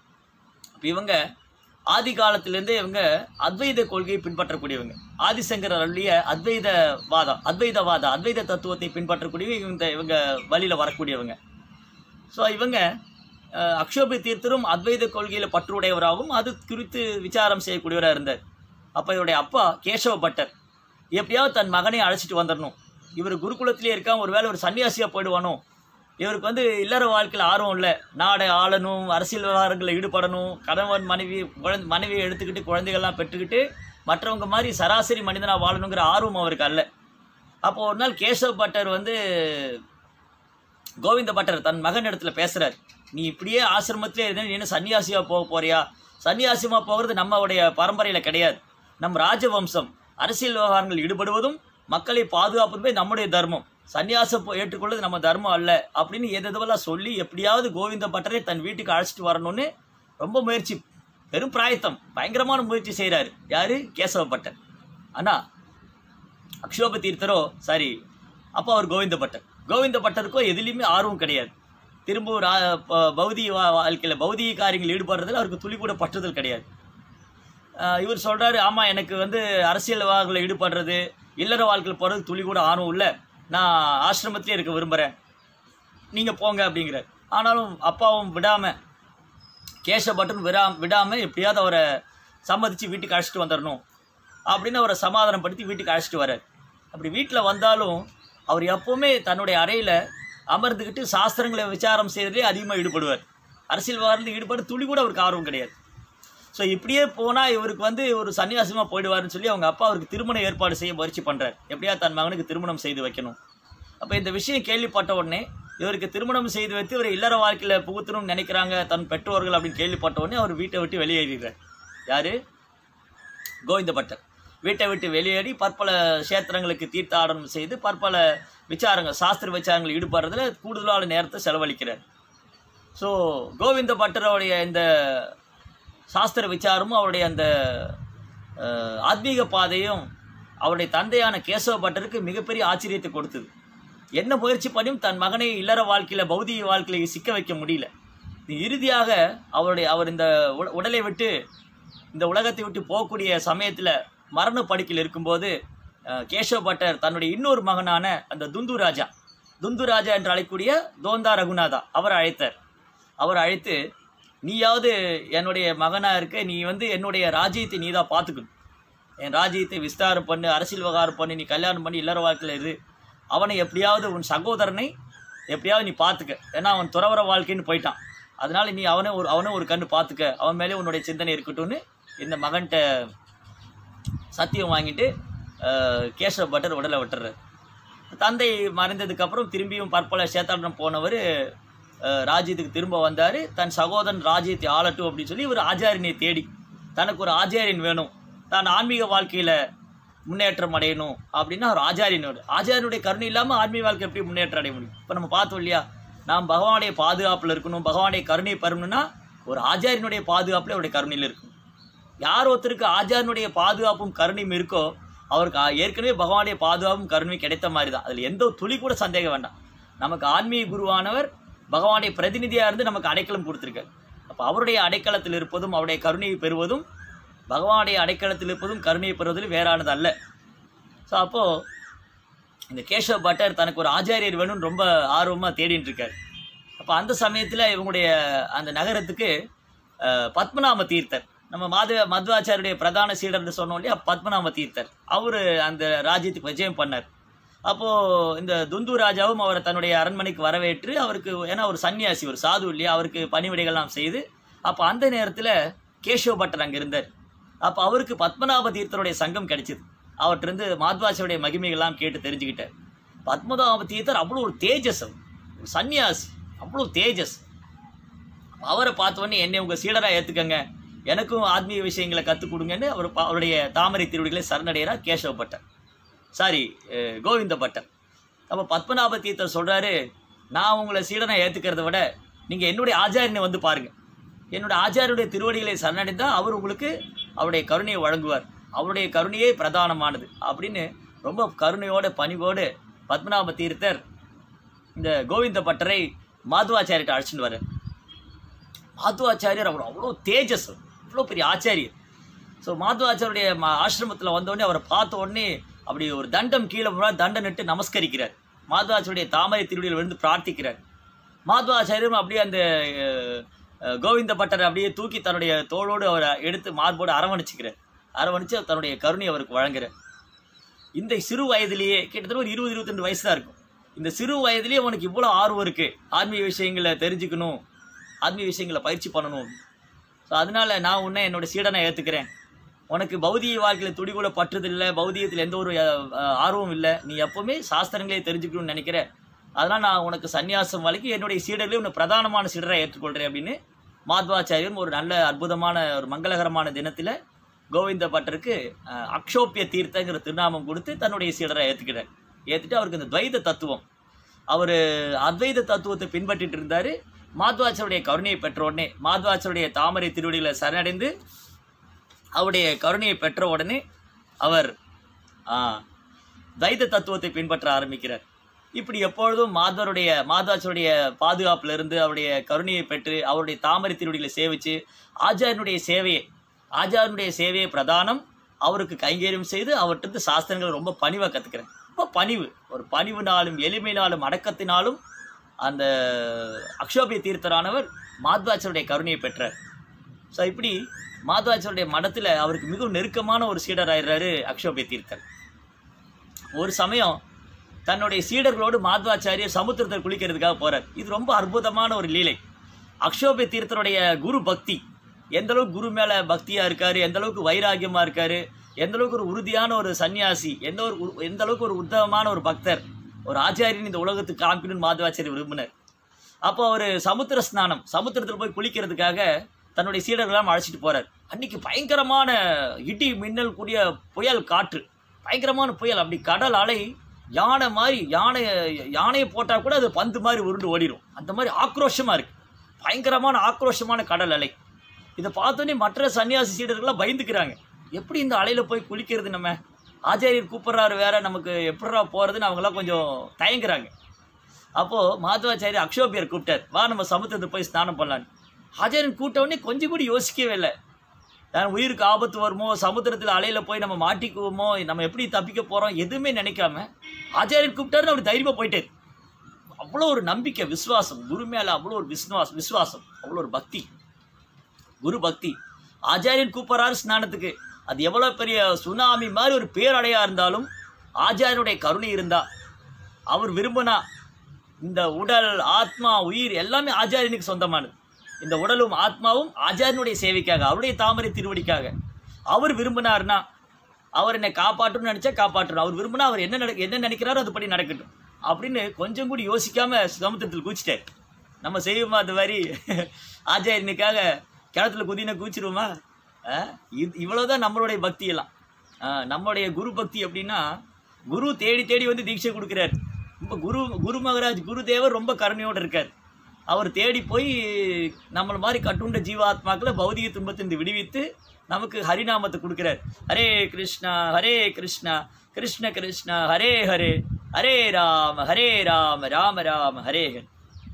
இப்போ இவங்க ஆதி காலத்திலேருந்தே இவங்க அத்வைத கொள்கையை பின்பற்றக்கூடியவங்க ஆதிசங்கரர் அருளிய அத்வைத வாதம் அத்வைதவாதம் அத்வைத தத்துவத்தை பின்பற்றக்கூடிய இந்த இவங்க வழியில் வரக்கூடியவங்க ஸோ இவங்க அஹ், அக்ஷோபி தீர்த்தரும் அத்வைத கொள்கையில் பற்றுடையவராகவும் அது குறித்து விசாரம் செய்யக்கூடியவராக இருந்தார் அப்போ இவருடைய அப்பா கேசவ பட்டர் எப்படியாவது தன் மகனை அழைச்சிட்டு வந்துடணும் இவர் குருகுலத்திலே இருக்கான் ஒருவேளை ஒரு சன்னியாசியாக போயிடுவானோ இவருக்கு வந்து இல்லற வாழ்க்கையில் ஆர்வம் இல்லை நாடை ஆளணும் அரசியல் விவகாரங்களில் ஈடுபடணும் கணவன் மனைவி குழந்தை மனைவியை எடுத்துக்கிட்டு குழந்தைகள்லாம் பெற்றுக்கிட்டு மற்றவங்க மாதிரி சராசரி மனிதனாக வாழணுங்கிற ஆர்வம் அவருக்கு அல்ல அப்போ ஒரு நாள் கேசவ பட்டர் வந்து கோவிந்த பட்டர் தன் மகன் இடத்துல பேசுறார் நீ இப்படியே ஆசிரமத்திலே இருந்த நீ என்ன சன்னியாசியா போக போறியா சன்னியாசியமா போகிறது நம்மளுடைய பரம்பரையில கிடையாது நம் ராஜவம்சம் அரசியல் விவகாரங்கள் ஈடுபடுவதும் மக்களை பாதுகாப்பதுமே நம்முடைய தர்மம் சன்னியாசம் போ- ஏற்றுக்கொள்வது நம்ம தர்மம் அல்ல அப்படின்னு எதெல்லாம் சொல்லி எப்படியாவது கோவிந்த பட்டரை தன் வீட்டுக்கு அழைச்சிட்டு வரணும்னு ரொம்ப முயற்சி பெரும் பிராயத்தம் பயங்கரமான முயற்சி செய்கிறாரு யாரு கேசவ பட்டர் ஆனா அக்ஷோப தீர்த்தரோ சாரி அப்போ அவர் கோவிந்த பட்டர் கோவிந்த பட்டருக்கோ எதுலேயுமே ஆர்வம் கிடையாது திரும்பவும் ரா ப- பௌதிக வா- வாழ்க்கையில் பௌதிக காரியங்கள் ஈடுபடுறதுல அவருக்கு துளி கூட பற்றுதல் கிடையாது ஆஹ் இவர் சொல்கிறாரு ஆமாம் எனக்கு வந்து அரசியல் விவகாரங்களில் ஈடுபடுறது இல்லற வாழ்க்கையில் போகிறது துளி கூட ஆர்வம் இல்லை நான் ஆசிரமத்திலே இருக்க விரும்புகிறேன் நீங்கள் போங்க அப்படிங்கிறார் ஆனாலும் அப்பாவும் விடாமல் கேசவபட்டன் விடா விடாமல் எப்படியாவது அவரை சம்மதித்து வீட்டுக்கு அழைச்சிட்டு வந்துடணும் அப்படின்னு அவரை சமாதானப்படுத்தி வீட்டுக்கு அழைச்சிட்டு வர்றார் அப்படி வீட்டில் வந்தாலும் அவர் எப்போவுமே தன்னுடைய அறையில் அமர்ந்துக்கிட்டு சாஸ்திரங்களை விசாரம் செய்கிறதுலே அதிகமாக ஈடுபடுவார் அரசியல் விவகாரத்தில் ஈடுபட துளி கூட அவருக்கு ஆர்வம் கிடையாது ஸோ இப்படியே போனால் இவருக்கு வந்து ஒரு சன்னியாசமாக போயிடுவாருன்னு சொல்லி அவங்க அப்பா அவருக்கு திருமண ஏற்பாடு செய்ய முயற்சி பண்ணுறார் எப்படியா தன் மகனுக்கு திருமணம் செய்து வைக்கணும் அப்போ இந்த விஷயம் கேள்விப்பட்ட உடனே இவருக்கு திருமணம் செய்து வைத்து இவர் இல்லற வாழ்க்கையில் புகுத்தணும்னு நினைக்கிறாங்க தன் பெற்றோர்கள் அப்படின்னு கேள்விப்பட்ட உடனே அவர் வீட்டை விட்டு வெளியேறிடுறார் யாரு கோவிந்த பட்டர் வீட்டை விட்டு வெளியேறி பற்பல கஷேத்திரங்களுக்கு தீர்த்தாடனம் செய்து பற்பல விசாரங்கள் சாஸ்திர விசாரங்கள் ஈடுபடுறதுல கூடுதலான நேரத்தை செலவழிக்கிறார் ஸோ கோவிந்த பட்டருடைய இந்த சாஸ்திர விசாரமும் அவருடைய அந்த அஹ், ஆத்மீக பாதையும் அவருடைய தந்தையான கேசவ பட்டருக்கு மிகப்பெரிய ஆச்சரியத்தை கொடுத்தது என்ன முயற்சி பண்ணியும் தன் மகனை இல்லற வாழ்க்கையில் பௌதிக வாழ்க்கையில் சிக்க வைக்க முடியல இறுதியாக அவருடைய அவர் இந்த உட- உடலை விட்டு இந்த உலகத்தை விட்டு போகக்கூடிய சமயத்தில் மரண படுக்கையில் இருக்கும்போது அஹ், கேசவ பட்டர் தன்னுடைய இன்னொரு மகனான அந்த துந்து ராஜா துந்து ராஜா என்று அழைக்கக்கூடிய தோந்தா ரகுநாதா அவரை அழைத்தார் அவர் அழைத்து நீயாவது என்னுடைய மகனாக இருக்க நீ வந்து என்னுடைய ராஜ்யத்தை நீ தான் பார்த்துக்கணும் என் ராஜ்யத்தை விஸ்தாரம் பண்ணு அரசியல் விவகாரம் பண்ணி நீ கல்யாணம் பண்ணி இல்லற வாழ்க்கையில் இரு அவனை எப்படியாவது உன் சகோதரனை எப்படியாவது நீ பார்த்துக்க ஏன்னா அவன் துறவர வாழ்க்கைன்னு போயிட்டான் அதனால நீ அவனை ஒரு அவனை ஒரு கண்ணு பார்த்துக்க அவன் மேலே உன்னுடைய சிந்தனை இருக்கட்டும்னு இந்த மகன்கிட்ட சத்தியம் வாங்கிட்டு அஹ், கேசவ பட்டர் உடலை விட்டுறாரு தந்தை மறைந்ததுக்கப்புறம் திரும்பியும் பற்பல சேத்தாடனம் போனவர் ராஜ்யத்துக்கு திரும்ப வந்தார் தன் சகோதரன் ராஜ்யத்தை ஆளட்டும் அப்படின்னு சொல்லி ஒரு ஆச்சாரியனை தேடி தனக்கு ஒரு ஆச்சாரியன் வேணும் தான் ஆன்மீக வாழ்க்கையில் முன்னேற்றம் அடையணும் அப்படின்னா ஒரு ஆச்சாரியனோட ஆச்சாரியனுடைய கருணை இல்லாமல் ஆன்மீக வாழ்க்கை எப்படி முன்னேற்றம் அடைய முடியும் இப்போ நம்ம பார்த்தோம் இல்லையா நாம் பகவானுடைய பாதுகாப்பில் இருக்கணும் பகவானுடைய கருணை பெறணும்னா ஒரு ஆச்சாரியனுடைய பாதுகாப்பில் அவருடைய கருணையில் இருக்கணும் யார் ஒருத்தருக்கு ஆச்சாரனுடைய பாதுகாப்பும் கருணையும் இருக்கோ அவருக்கு ஆ- ஏற்கனவே பகவானுடைய பாதுகாப்பும் கருணையும் கிடைத்த மாதிரி தான் அதில் எந்த ஒரு துளி கூட சந்தேகம் வேண்டாம் நமக்கு ஆன்மீக குருவானவர் பகவானுடைய பிரதிநிதியாக இருந்து நமக்கு அடைக்கலம் கொடுத்துருக்கார் அப்போ அவருடைய அடைக்கலத்தில் இருப்பதும் அவருடைய கருணையை பெறுவதும் பகவானுடைய அடைக்கலத்தில் இருப்பதும் கருணையை பெறுவதில் வேறானது அல்ல ஸோ அப்போது இந்த கேசவ பட்டர் தனக்கு ஒரு ஆச்சாரியர் வேணும்னு ரொம்ப ஆர்வமாக தேடிட்டு இருக்கார் அப்போ அந்த சமயத்தில் இவங்களுடைய அந்த நகரத்துக்கு அஹ், பத்மநாப தீர்த்தர் நம்ம மாதவ மத்வாச்சாரியுடைய பிரதான சீடர்னு சொன்னோம் இல்லையா பத்மநாப தீர்த்தர் அவர் அந்த ராஜ்யத்துக்கு விஜயம் பண்ணார் அப்போது இந்த துந்து ராஜாவும் அவரை தன்னுடைய அரண்மனைக்கு வரவேற்று அவருக்கு ஏன்னா ஒரு சன்னியாசி ஒரு சாது இல்லையா அவருக்கு பணிவிடைகள்லாம் செய்து அப்போ அந்த நேரத்தில் கேசவ பட்டர் அங்கே இருந்தார் அப்போ அவருக்கு பத்மநாப தீர்த்தருடைய சங்கம் கிடைச்சிது அவர்கிட்டருந்து மாத்வாசியுடைய மகிமைகள்லாம் கேட்டு தெரிஞ்சுக்கிட்டார் பத்மநாப தீர்த்தர் அவ்வளோ ஒரு தேஜஸ் அவர் ஒரு சன்னியாசி அவ்வளோ தேஜஸ் அவரை பார்த்த உடனே என்னை உங்கள் சீடராக ஏற்றுக்கங்க எனக்கும் ஆத்மீக விஷயங்களை கற்றுக் கொடுங்கன்னு அவர் பா- அவருடைய தாமரை திருவடிகளை சரணடைகிறார் கேசவ பட்டர் சாரி அஹ், கோவிந்த பட்டர் அப்போ பத்மநாப தீர்த்தர் சொல்கிறாரு நான் உங்களை சீடனை ஏற்றுக்கிறத விட நீங்கள் என்னுடைய ஆச்சாரியனை வந்து பாருங்கள் என்னோட ஆச்சாரியனுடைய திருவடிகளை சரணடைந்தால் அவர் உங்களுக்கு அவருடைய கருணையை வழங்குவார் அவருடைய மானது பிரதானமானது அப்படின்னு ரொம்ப கருணையோட பணிவோடு பத்மநாப தீர்த்தர் இந்த கோவிந்த பட்டரை மாதுவாச்சாரிட்ட அழைச்சிட்டு வர மாதுவாச்சாரியர் அவர் அவ்வளோ தேஜஸ் அவ்வளோ பெரிய ஆச்சாரியர் ஸோ மாதுவாச்சாரியுடைய ஆசிரமத்தில் வந்தோடனே அவரை பார்த்த உடனே அப்படி ஒரு தண்டம் கீழே முன்னாடி தண்டம் நட்டு நமஸ்கரிக்கிறார் மாதுவாச்சாரியுடைய தாமரை திருவடியில் விழுந்து பிரார்த்திக்கிறார் மாதுவாச்சாரியரும் அப்படியே அந்த அஹ், அஹ், கோவிந்த பட்டரை அப்படியே தூக்கி தன்னுடைய தோளோடு அவரை எடுத்து மார்போடு அரவணைச்சிக்கிறார் அரவணைச்சு தன்னுடைய கருணை அவருக்கு வழங்குறார் இந்த சிறு வயதிலேயே கிட்டத்தட்ட ஒரு இருபது இருபத்தெண்டு வயசு தான் இருக்கும் இந்த சிறு வயதிலேயே உனக்கு இவ்வளோ ஆர்வம் இருக்குது ஆன்மீக விஷயங்களை தெரிஞ்சுக்கணும் ஆன்மீக விஷயங்களை பயிற்சி பண்ணணும் ஸோ அதனால் நான் உன்னை என்னோட சீடனை ஏற்றுக்கிறேன் உனக்கு பௌதிக வாழ்க்கையில் துடி கூட பற்றுதில்லை பௌதிகத்தில் எந்த ஒரு அஹ், அஹ், ஆர்வமும் இல்லை நீ எப்போவுமே சாஸ்திரங்களே தெரிஞ்சுக்கணும்னு நினைக்கிற அதனால் நான் உனக்கு சன்னியாசம் வழங்கி என்னுடைய சீடர்களே உன்னை பிரதானமான சீடரை ஏற்றுக்கொள்கிறேன் அப்படின்னு மாத்வாச்சாரியர் ஒரு நல்ல அற்புதமான ஒரு மங்களகரமான தினத்தில் கோவிந்த பட்டருக்கு அஹ், அக்ஷோப்பிய தீர்த்தங்கிற திருநாமம் கொடுத்து தன்னுடைய சீடரை ஏற்றுக்கிறார் ஏற்றுட்டு அவருக்கு இந்த துவைத தத்துவம் அவர் அத்வைத தத்துவத்தை பின்பற்றிட்டு இருந்தார் மாத்வாச்சருடைய கருணையை பெற்ற உடனே மாத்வாச்சருடைய தாமரை திருவடிகளை சரணடைந்து அவருடைய கருணையை பெற்ற உடனே அவர் ஆ, துவைத தத்துவத்தை பின்பற்ற ஆரம்பிக்கிறார் இப்படி எப்பொழுதும் மாதவருடைய மாதாச்சருடைய பாதுகாப்புல இருந்து அவருடைய கருணையை பெற்று அவருடைய தாமரை திருவடிகளை சேவிச்சு ஆச்சாரியனுடைய சேவையை ஆச்சாரியனுடைய சேவையை பிரதானம் அவருக்கு கைங்கரியம் செய்து அவர்கிட்ட சாஸ்திரங்களை ரொம்ப பணிவாக கற்றுக்கிறேன் ரொம்ப பணிவு ஒரு பணிவுனாலும் எளிமையினாலும் அடக்கத்தினாலும் அந்த அக்ஷோபிய தீர்த்தரானவர் மாத்வாச்சருடைய கருணையை பெற்றார் ஸோ இப்படி மாதவாச்சருடைய மடத்தில் அவருக்கு மிகவும் நெருக்கமான ஒரு சீடர் ஆயிடுறாரு அக்ஷோபிய தீர்த்தர் ஒரு சமயம் தன்னுடைய சீடர்களோடு மாத்வாச்சாரியர் சமுத்திரத்தில் குளிக்கிறதுக்காக போறார் இது ரொம்ப அற்புதமான ஒரு லீலை அக்ஷோபிய தீர்த்தருடைய குரு பக்தி எந்த அளவுக்கு குரு மேல பக்தியா இருக்காரு எந்த அளவுக்கு வைராகியமா இருக்காரு எந்த அளவுக்கு ஒரு உறுதியான ஒரு சன்னியாசி எந்த ஒரு உரு- எந்த அளவுக்கு ஒரு உத்தமமான ஒரு பக்தர் ஒரு ஆச்சாரியன் இந்த உலகத்துக்கு காமிக்கணும்னு மாதவாச்சாரியர் விரும்பினார் அப்போ அவர் சமுத்திர ஸ்நானம் சமுத்திரத்தில் போய் குளிக்கிறதுக்காக தன்னுடைய சீடர்களெல்லாம் அழைச்சிட்டு போறார் அன்னைக்கு பயங்கரமான இடி மின்னல் கூடிய புயல் காற்று பயங்கரமான புயல் அப்படி கடல் அலை யானை மாதிரி யானை யானையை போட்டால் கூட அது பந்து மாதிரி உருண்டு ஓடிடும் அந்த மாதிரி ஆக்ரோஷமாக இருக்கு பயங்கரமான ஆக்ரோஷமான கடல் அலை இதை பார்த்தோன்னே மற்ற சன்னியாசி சீடர்கள்லாம் பயந்துக்கிறாங்க எப்படி இந்த அலையில் போய் குளிக்கிறது நம்ம ஆச்சாரியர் கூப்பிட்றாரு வேற நமக்கு எப்படிரா போகிறதுன்னு அவங்களாம் கொஞ்சம் தயங்குறாங்க அப்போது மாதவாச்சாரி அக்ஷோபியர் கூப்பிட்டார் வா நம்ம சமுத்திரத்தை போய் ஸ்நானம் பண்ணலான்னு ஆச்சாரியன் கூப்பிட்ட உடனே கொஞ்சம் கூட யோசிக்கவே இல்லை நான் உயிருக்கு ஆபத்து வருமோ சமுத்திரத்தில் அலையில் போய் நம்ம மாட்டிக்குவோமோ நம்ம எப்படி தப்பிக்க போகிறோம் எதுவுமே நினைக்காம ஆச்சாரியர் கூப்பிட்டாரு அப்படி தைரியமாக போயிட்டார் அவ்வளோ ஒரு நம்பிக்கை விசுவாசம் குரு மேலே அவ்வளோ ஒரு விஸ்வாசம் விசுவாசம் அவ்வளோ ஒரு பக்தி குரு பக்தி ஆச்சாரியன் கூப்பிட்றாரு ஸ்நானத்துக்கு அது எவ்வளோ பெரிய சுனாமி மாதிரி ஒரு பேரடையா இருந்தாலும் ஆச்சாரியனுடைய கருணை இருந்தா அவர் விரும்பினா இந்த உடல் ஆத்மா உயிர் எல்லாமே ஆச்சாரியனுக்கு சொந்தமானது இந்த உடலும் ஆத்மாவும் ஆச்சாரியனுடைய சேவைக்காக அவருடைய தாமரை திருவடிக்காக அவர் விரும்பினார்னா அவர் என்னை காப்பாற்றணும்னு நினச்சா காப்பாற்றணும் அவர் விரும்பினா அவர் என்ன நட என்ன நினைக்கிறாரோ அதுபடி நடக்கட்டும் அப்படின்னு கொஞ்சம் கூட யோசிக்காம சமுத்திரத்தில் குதிச்சிட்டார் நம்ம செய்வோமா அது மாதிரி ஆச்சாரியனுக்காக கிணத்துல குதினை குதிச்சிருவோமா ஆ? இது இவ்வளோதான் நம்மளுடைய பக்தி எல்லாம் ஆ, நம்மளுடைய குரு பக்தி அப்படின்னா குரு தேடி தேடி வந்து தீட்சை கொடுக்குறாரு ரொம்ப குரு குரு மகராஜ் குருதேவர் ரொம்ப கருணையோடு இருக்கார் அவர் தேடி போய் நம்மள மாதிரி கட்டுண்ட ஜீவாத்மாக்களை பௌதிக துன்பத்திலிருந்து விடுவித்து நமக்கு ஹரிநாமத்தை கொடுக்குறார் ஹரே கிருஷ்ணா ஹரே கிருஷ்ணா கிருஷ்ண கிருஷ்ணா ஹரே ஹரே ஹரே ராம ஹரே ராம ராம ராம ஹரே ஹரே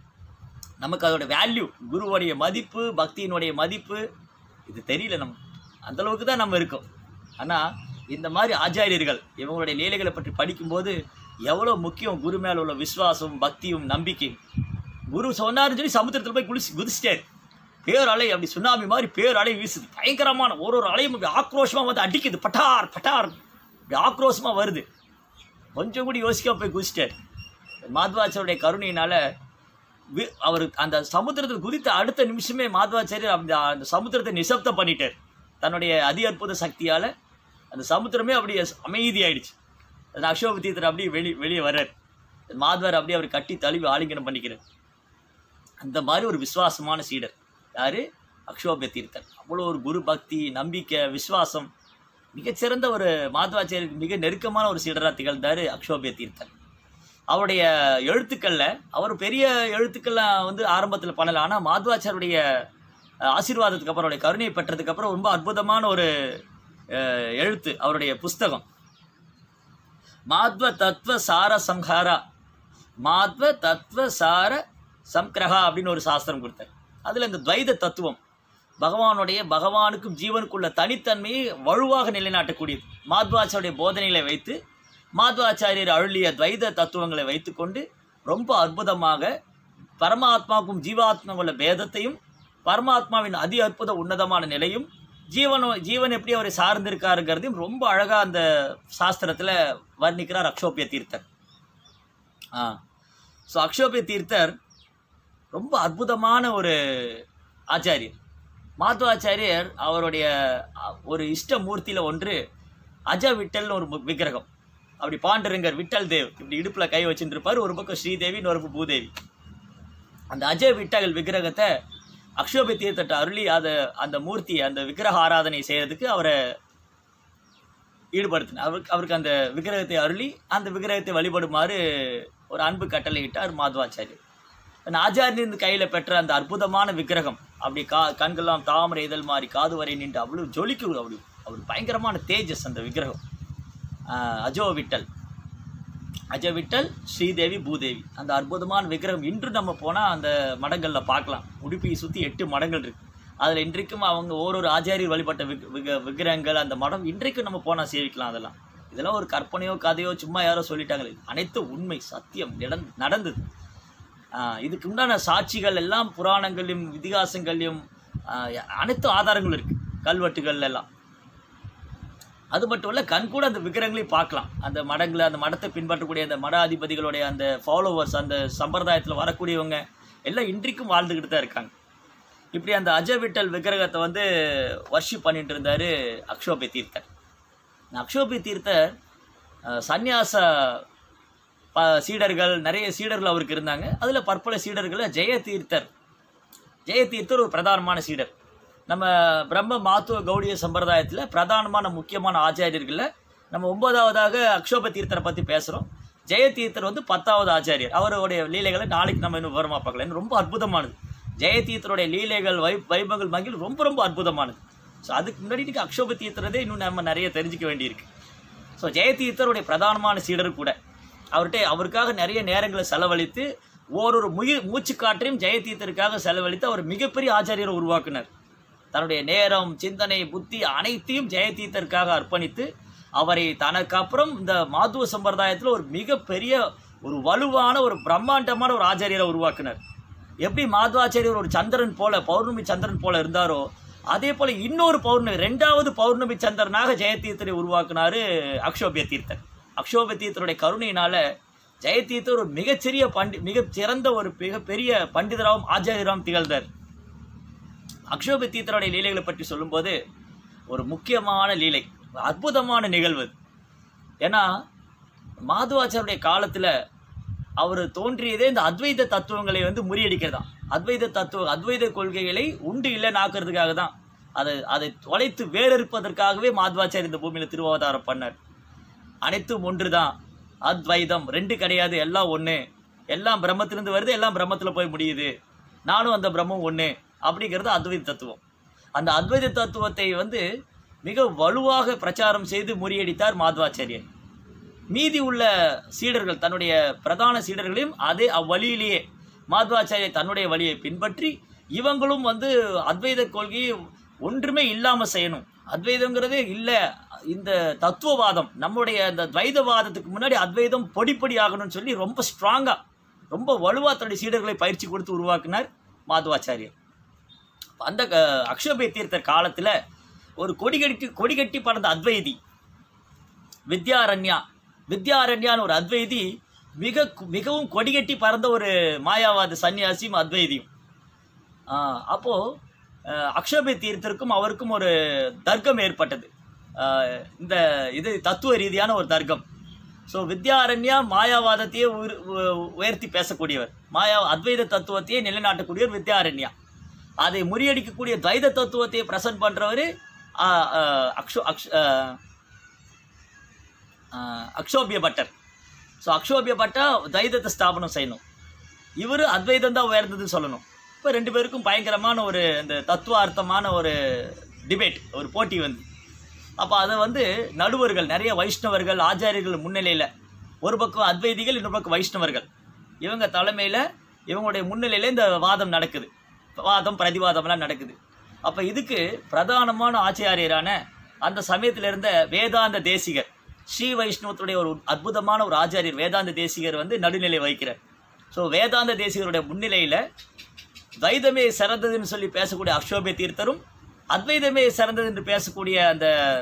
நமக்கு அதோட வேல்யூ குருவோடைய மதிப்பு பக்தியினுடைய மதிப்பு இது தெரியல நம்ம அந்த அளவுக்கு தான் நம்ம இருக்கோம் ஆனால் இந்த மாதிரி ஆச்சாரியர்கள் இவங்களுடைய லீலைகளை பற்றி படிக்கும்போது எவ்வளோ முக்கியம் குரு மேல உள்ள விசுவாசம் பக்தியும் நம்பிக்கையும் குரு சொன்னாருன்னு சொல்லி சமுத்திரத்தில் போய் குளிச்சு குதிச்சிட்டார் பேரலை அப்படி சுனாமி மாதிரி பேரலை வீசுது பயங்கரமான ஒரு ஒரு அலையும் அப்படி ஆக்ரோஷமாக வந்து அடிக்குது பட்டார் பட்டார் இப்படி ஆக்ரோஷமாக வருது கொஞ்சம் கூட யோசிக்காம போய் குதிச்சிட்டார் மாத்வாச்சருடைய கருணையினால வி- அவர் அந்த சமுத்திரத்தில் குதித்த அடுத்த நிமிஷமே மாதவாச்சாரியர் அந்த அந்த சமுத்திரத்தை நிசப்தம் பண்ணிட்டார் தன்னுடைய அதி அற்புத சக்தியால் அந்த சமுத்திரமே அப்படியே அமைதியாயிடுச்சு அந்த அசோக தீர்த்தர் அப்படியே வெளி வெளியே வர்றார் மாதவர் அப்படியே அவர் கட்டி தழுவி ஆலிங்கனம் பண்ணிக்கிறார் அந்த மாதிரி ஒரு விசுவாசமான சீடர் யாரு அக்ஷோபிய தீர்த்தர் அவ்வளோ ஒரு குரு பக்தி நம்பிக்கை விசுவாசம் மிகச்சிறந்த ஒரு மாதவாச்சாரியருக்கு மிக நெருக்கமான ஒரு சீடராக திகழ்ந்தார் அக்ஷோபிய தீர்த்தர் அவருடைய எழுத்துக்கள்ல அவர் பெரிய எழுத்துக்கள்லாம் வந்து ஆரம்பத்தில் பண்ணல ஆனால் மாத்வாச்சாருடைய அஹ், ஆசீர்வாதத்துக்கு அப்புறம் அவருடைய கருணையை பெற்றதுக்கு அப்புறம் ரொம்ப அற்புதமான ஒரு அஹ், எழுத்து அவருடைய புஸ்தகம் மாத்வ தத்துவ சார சம்ஹாரா மாத்வ தத்துவ சார சம்கிரகா அப்படின்னு ஒரு சாஸ்திரம் கொடுத்தார் அதில் இந்த துவைத தத்துவம் பகவானுடைய பகவானுக்கும் ஜீவனுக்குள்ள தனித்தன்மையை வலுவாக நிலைநாட்டக்கூடியது மாத்வாச்சாருடைய போதனைகளை வைத்து மாத்வாச்சாரியர் அருளிய துவைத தத்துவங்களை வைத்துக்கொண்டு ரொம்ப அற்புதமாக பரமாத்மாவுக்கும் ஜீவாத்மாவுக்கும் உள்ள பேதத்தையும் பரமாத்மாவின் அதி அற்புத உன்னதமான நிலையும் ஜீவனோ ஜீவன் எப்படி அவரை சார்ந்திருக்காருங்கிறதையும் ரொம்ப அழகாக அந்த சாஸ்திரத்தில் வர்ணிக்கிறார் அக்ஷோபிய தீர்த்தர் ஆ ஸோ அக்ஷோபிய தீர்த்தர் ரொம்ப அற்புதமான ஒரு ஆச்சாரியர் மாத்வாச்சாரியர் அவருடைய அ, ஒரு இஷ்ட மூர்த்தியில் ஒன்று அஜ விட்டல்னு ஒரு மு- விக்கிரகம் அப்படி பாண்டுரங்கர் விட்டல் தேவ் இப்படி இடுப்பில் கை வச்சுட்டு இருப்பார் ஒரு பக்கம் ஸ்ரீதேவி இன்னொரு பக்கம் பூதேவி அந்த அஜய் விட்டல் விக்கிரகத்தை அக்ஷோபி தீர்த்தட்ட அருளி அதை அந்த மூர்த்தி அந்த விக்கிரக ஆராதனை செய்யறதுக்கு அவரை ஈடுபடுத்தினார் அவருக்கு அவருக்கு அந்த விக்கிரகத்தை அருளி அந்த விக்கிரகத்தை வழிபடுமாறு ஒரு அன்பு கட்டளையிட்டார் மாதவாச்சாரியர் அந்த ஆச்சாரியன் கையில் பெற்ற அந்த அற்புதமான விக்கிரகம் அப்படி கா கண்கள்லாம் தாமரை இதழ் மாதிரி காது வரை நின்று அவ்வளோ ஜொலிக்கும் அப்படி அவர் பயங்கரமான தேஜஸ் அந்த விக்கிரகம் ஆஹ் அஜோ விட்டல் அஜ விட்டல் ஸ்ரீதேவி பூதேவி அந்த அற்புதமான விக்கிரகம் இன்று நம்ம போனால் அந்த மடங்களில் பார்க்கலாம் உடுப்பியை சுற்றி எட்டு மடங்கள் இருக்கு அதில் இன்றைக்கும் அவங்க ஓரொரு ஆச்சாரியர் வழிபட்ட விக் விக விக்கிரகங்கள் அந்த மடம் இன்றைக்கும் நம்ம போனால் சேவிக்கலாம் அதெல்லாம் இதெல்லாம் ஒரு கற்பனையோ கதையோ சும்மா யாரோ சொல்லிட்டாங்களே அனைத்து உண்மை சத்தியம் நடந் நடந்தது ஆஹ் இதுக்கு உண்டான சாட்சிகள் எல்லாம் புராணங்களையும் இதிகாசங்களையும் ஆஹ் அனைத்து ஆதாரங்களும் இருக்கு கல்வெட்டுகள்ல எல்லாம் அது மட்டும் இல்ல கண் கூட அந்த விக்கிரகங்களையும் பார்க்கலாம் அந்த மடங்களை அந்த மடத்தை பின்பற்றக்கூடிய அந்த மட அதிபதிகளுடைய அந்த ஃபாலோவர்ஸ் அந்த சம்பிரதாயத்தில் வரக்கூடியவங்க எல்லாம் இன்றைக்கும் வாழ்ந்துக்கிட்டு தான் இருக்காங்க இப்படி அந்த அஜ விட்டல் விக்கிரகத்தை வந்து வர்ஷிப் பண்ணிட்டு இருந்தாரு அக்ஷோபி தீர்த்தர் இந்த அக்ஷோபி தீர்த்தர் அஹ், சந்நியாச ப சீடர்கள் நிறைய சீடர்கள் அவருக்கு இருந்தாங்க அதில் பற்பல சீடர்களில் ஜெய தீர்த்தர் ஜெய தீர்த்தர் ஒரு பிரதானமான சீடர் நம்ம பிரம்ம மாத்துவ கௌடிய சம்பிரதாயத்தில் பிரதானமான முக்கியமான ஆச்சாரியர்களில் நம்ம ஒன்பதாவதாக அக்ஷோப தீர்த்தரை பற்றி பேசுகிறோம் ஜெய தீர்த்தர் வந்து பத்தாவது ஆச்சாரியர் அவருடைய லீலைகளை நாளைக்கு நம்ம இன்னும் விவரமாக பார்க்கலாம் இன்னும் ரொம்ப அற்புதமானது ஜெய தீர்த்தருடைய லீலைகள் வை வைபங்கள் மகிழ் ரொம்ப ரொம்ப அற்புதமானது ஸோ அதுக்கு முன்னாடி இன்னைக்கு அக்ஷோப தீர்த்தரதே இன்னும் நம்ம நிறைய தெரிஞ்சுக்க வேண்டியிருக்கு ஸோ ஜெயதீர்த்தருடைய பிரதானமான சீடர் கூட அவர்கிட்ட அவருக்காக நிறைய நேரங்களை செலவழித்து ஓரொரு முயு மூச்சுக்காற்றையும் ஜெயதீர்த்தருக்காக செலவழித்து அவர் மிகப்பெரிய ஆச்சாரியரை உருவாக்குனார் தன்னுடைய நேரம் சிந்தனை புத்தி அனைத்தையும் ஜெயதீர்த்தருக்காக அர்ப்பணித்து அவரை தனக்கு அப்புறம் இந்த மாதுவ சம்பிரதாயத்தில் ஒரு மிகப்பெரிய ஒரு வலுவான ஒரு பிரம்மாண்டமான ஒரு ஆச்சாரியரை உருவாக்குனார் எப்படி மாதவாச்சாரியர் ஒரு சந்திரன் போல பௌர்ணமி சந்திரன் போல இருந்தாரோ அதே போல இன்னொரு பௌர்ணமி ரெண்டாவது பௌர்ணமி சந்திரனாக ஜெயதீர்த்தரை உருவாக்குனாரு அக்ஷோபிய தீர்த்தர் அக்ஷோபிய தீர்த்தருடைய கருணையினால ஜெயதீர்த்தர் ஒரு மிகச்சிறிய பண்டி மிகச் சிறந்த ஒரு மிகப்பெரிய பண்டிதராகவும் ஆச்சாரியராகவும் திகழ்ந்தார் அக்ஷோபிய தீர்த்தருடைய லீலைகளை பற்றி சொல்லும்போது ஒரு முக்கியமான லீலை அற்புதமான நிகழ்வு அது. ஏன்னா மாதுவாச்சாருடைய காலத்தில் அவர் தோன்றியதே இந்த அத்வைத தத்துவங்களை வந்து முறியடிக்கிறதாம் அத்வைத தத்துவ அத்வைத கொள்கைகளை உண்டு இல்லைன்னு ஆக்குறதுக்காக தான் அதை அதை தொலைத்து வேறறுப்பதற்காகவே மாத்வாச்சாரி இந்த பூமியில் திருவாவதாரம் பண்ணார் அனைத்தும் ஒன்று தான் அத்வைதம் ரெண்டு கிடையாது எல்லாம் ஒன்று எல்லாம் பிரம்மத்திலிருந்து வருது எல்லாம் பிரம்மத்தில் போய் முடியுது நானும் அந்த பிரம்மம் ஒன்று அப்படிங்கிறது அத்வைத தத்துவம் அந்த அத்வைத தத்துவத்தை வந்து மிக வலுவாக பிரச்சாரம் செய்து முறியடித்தார் மாத்வாச்சாரியர் மீதி உள்ள சீடர்கள் தன்னுடைய பிரதான சீடர்களையும் அதே அவ்வழியிலேயே மாத்வாச்சாரியர் தன்னுடைய வழியை பின்பற்றி இவங்களும் வந்து அத்வைத கொள்கையை ஒன்றுமே இல்லாமல் செய்யணும் அத்வைதங்கிறதே இல்லை இந்த தத்துவவாதம் நம்முடைய அந்த துவைதவாதத்துக்கு முன்னாடி அத்வைதம் பொடிப்பொடி ஆகணும்னு சொல்லி ரொம்ப ஸ்ட்ராங்காக ரொம்ப வலுவாக தன்னுடைய சீடர்களை பயிற்சி கொடுத்து உருவாக்கினார் மாதுவாச்சாரியர் அந்த க- அக்ஷோபய தீர்த்தர் காலத்தில் ஒரு கொடி கட்டி கொடி கட்டி பறந்த அத்வைதி வித்யாரண்யா வித்யாரண்யான்னு ஒரு அத்வைதி மிக மிகவும் கொடிகட்டி பறந்த ஒரு மாயாவாத சன்னியாசியும் அத்வைதியும் ஆஹ் அப்போ அஹ், அக்ஷோபய தீர்த்தருக்கும் அவருக்கும் ஒரு தர்க்கம் ஏற்பட்டது ஆஹ், இந்த இது தத்துவ ரீதியான ஒரு தர்க்கம் ஸோ வித்யாரண்யா மாயாவாதத்தையே உயர்- உ- உயர்த்தி பேசக்கூடியவர் மாயா அத்வைத தத்துவத்தையே நிலைநாட்டக்கூடியவர் வித்யாரண்யா அதை முறியடிக்கக்கூடிய துவைத தத்துவத்தை பிரசன்ட் பண்ணுறவர் அக்ஷோ அக்ஷ ஆஹ், ஆஹ், அக்ஷோபிய பட்டர் ஸோ அக்ஷோபிய பட்டா துவைதத்தை ஸ்தாபனம் செய்யணும் இவர் அத்வைதம் தான் உயர்ந்ததுன்னு சொல்லணும் இப்போ ரெண்டு பேருக்கும் பயங்கரமான ஒரு இந்த தத்துவார்த்தமான ஒரு டிபேட் ஒரு போட்டி வந்து அப்போ அதை வந்து நடுவர்கள் நிறைய வைஷ்ணவர்கள் ஆச்சாரியர்கள் முன்னிலையில் ஒரு பக்கம் அத்வைதிகள் இன்னொரு பக்கம் வைஷ்ணவர்கள் இவங்க தலைமையில் இவங்களுடைய முன்னிலையில் இந்த வாதம் நடக்குது வாதம் பிரதிவாதம்லாம் நடக்குது அப்போ இதுக்கு பிரதானமான ஆச்சாரியரான அந்த சமயத்தில் இருந்த வேதாந்த தேசிகர் ஸ்ரீ வைஷ்ணவத்துடைய ஒரு அற்புதமான ஒரு ஆச்சாரியர் வேதாந்த தேசிகர் வந்து நடுநிலை வகிக்கிறார் ஸோ வேதாந்த தேசிகருடைய முன்னிலையில் துவைதமே சிறந்ததுன்னு சொல்லி பேசக்கூடிய அக்ஷோபிய தீர்த்தரும் அத்வைதமே சிறந்தது என்று பேசக்கூடிய அந்த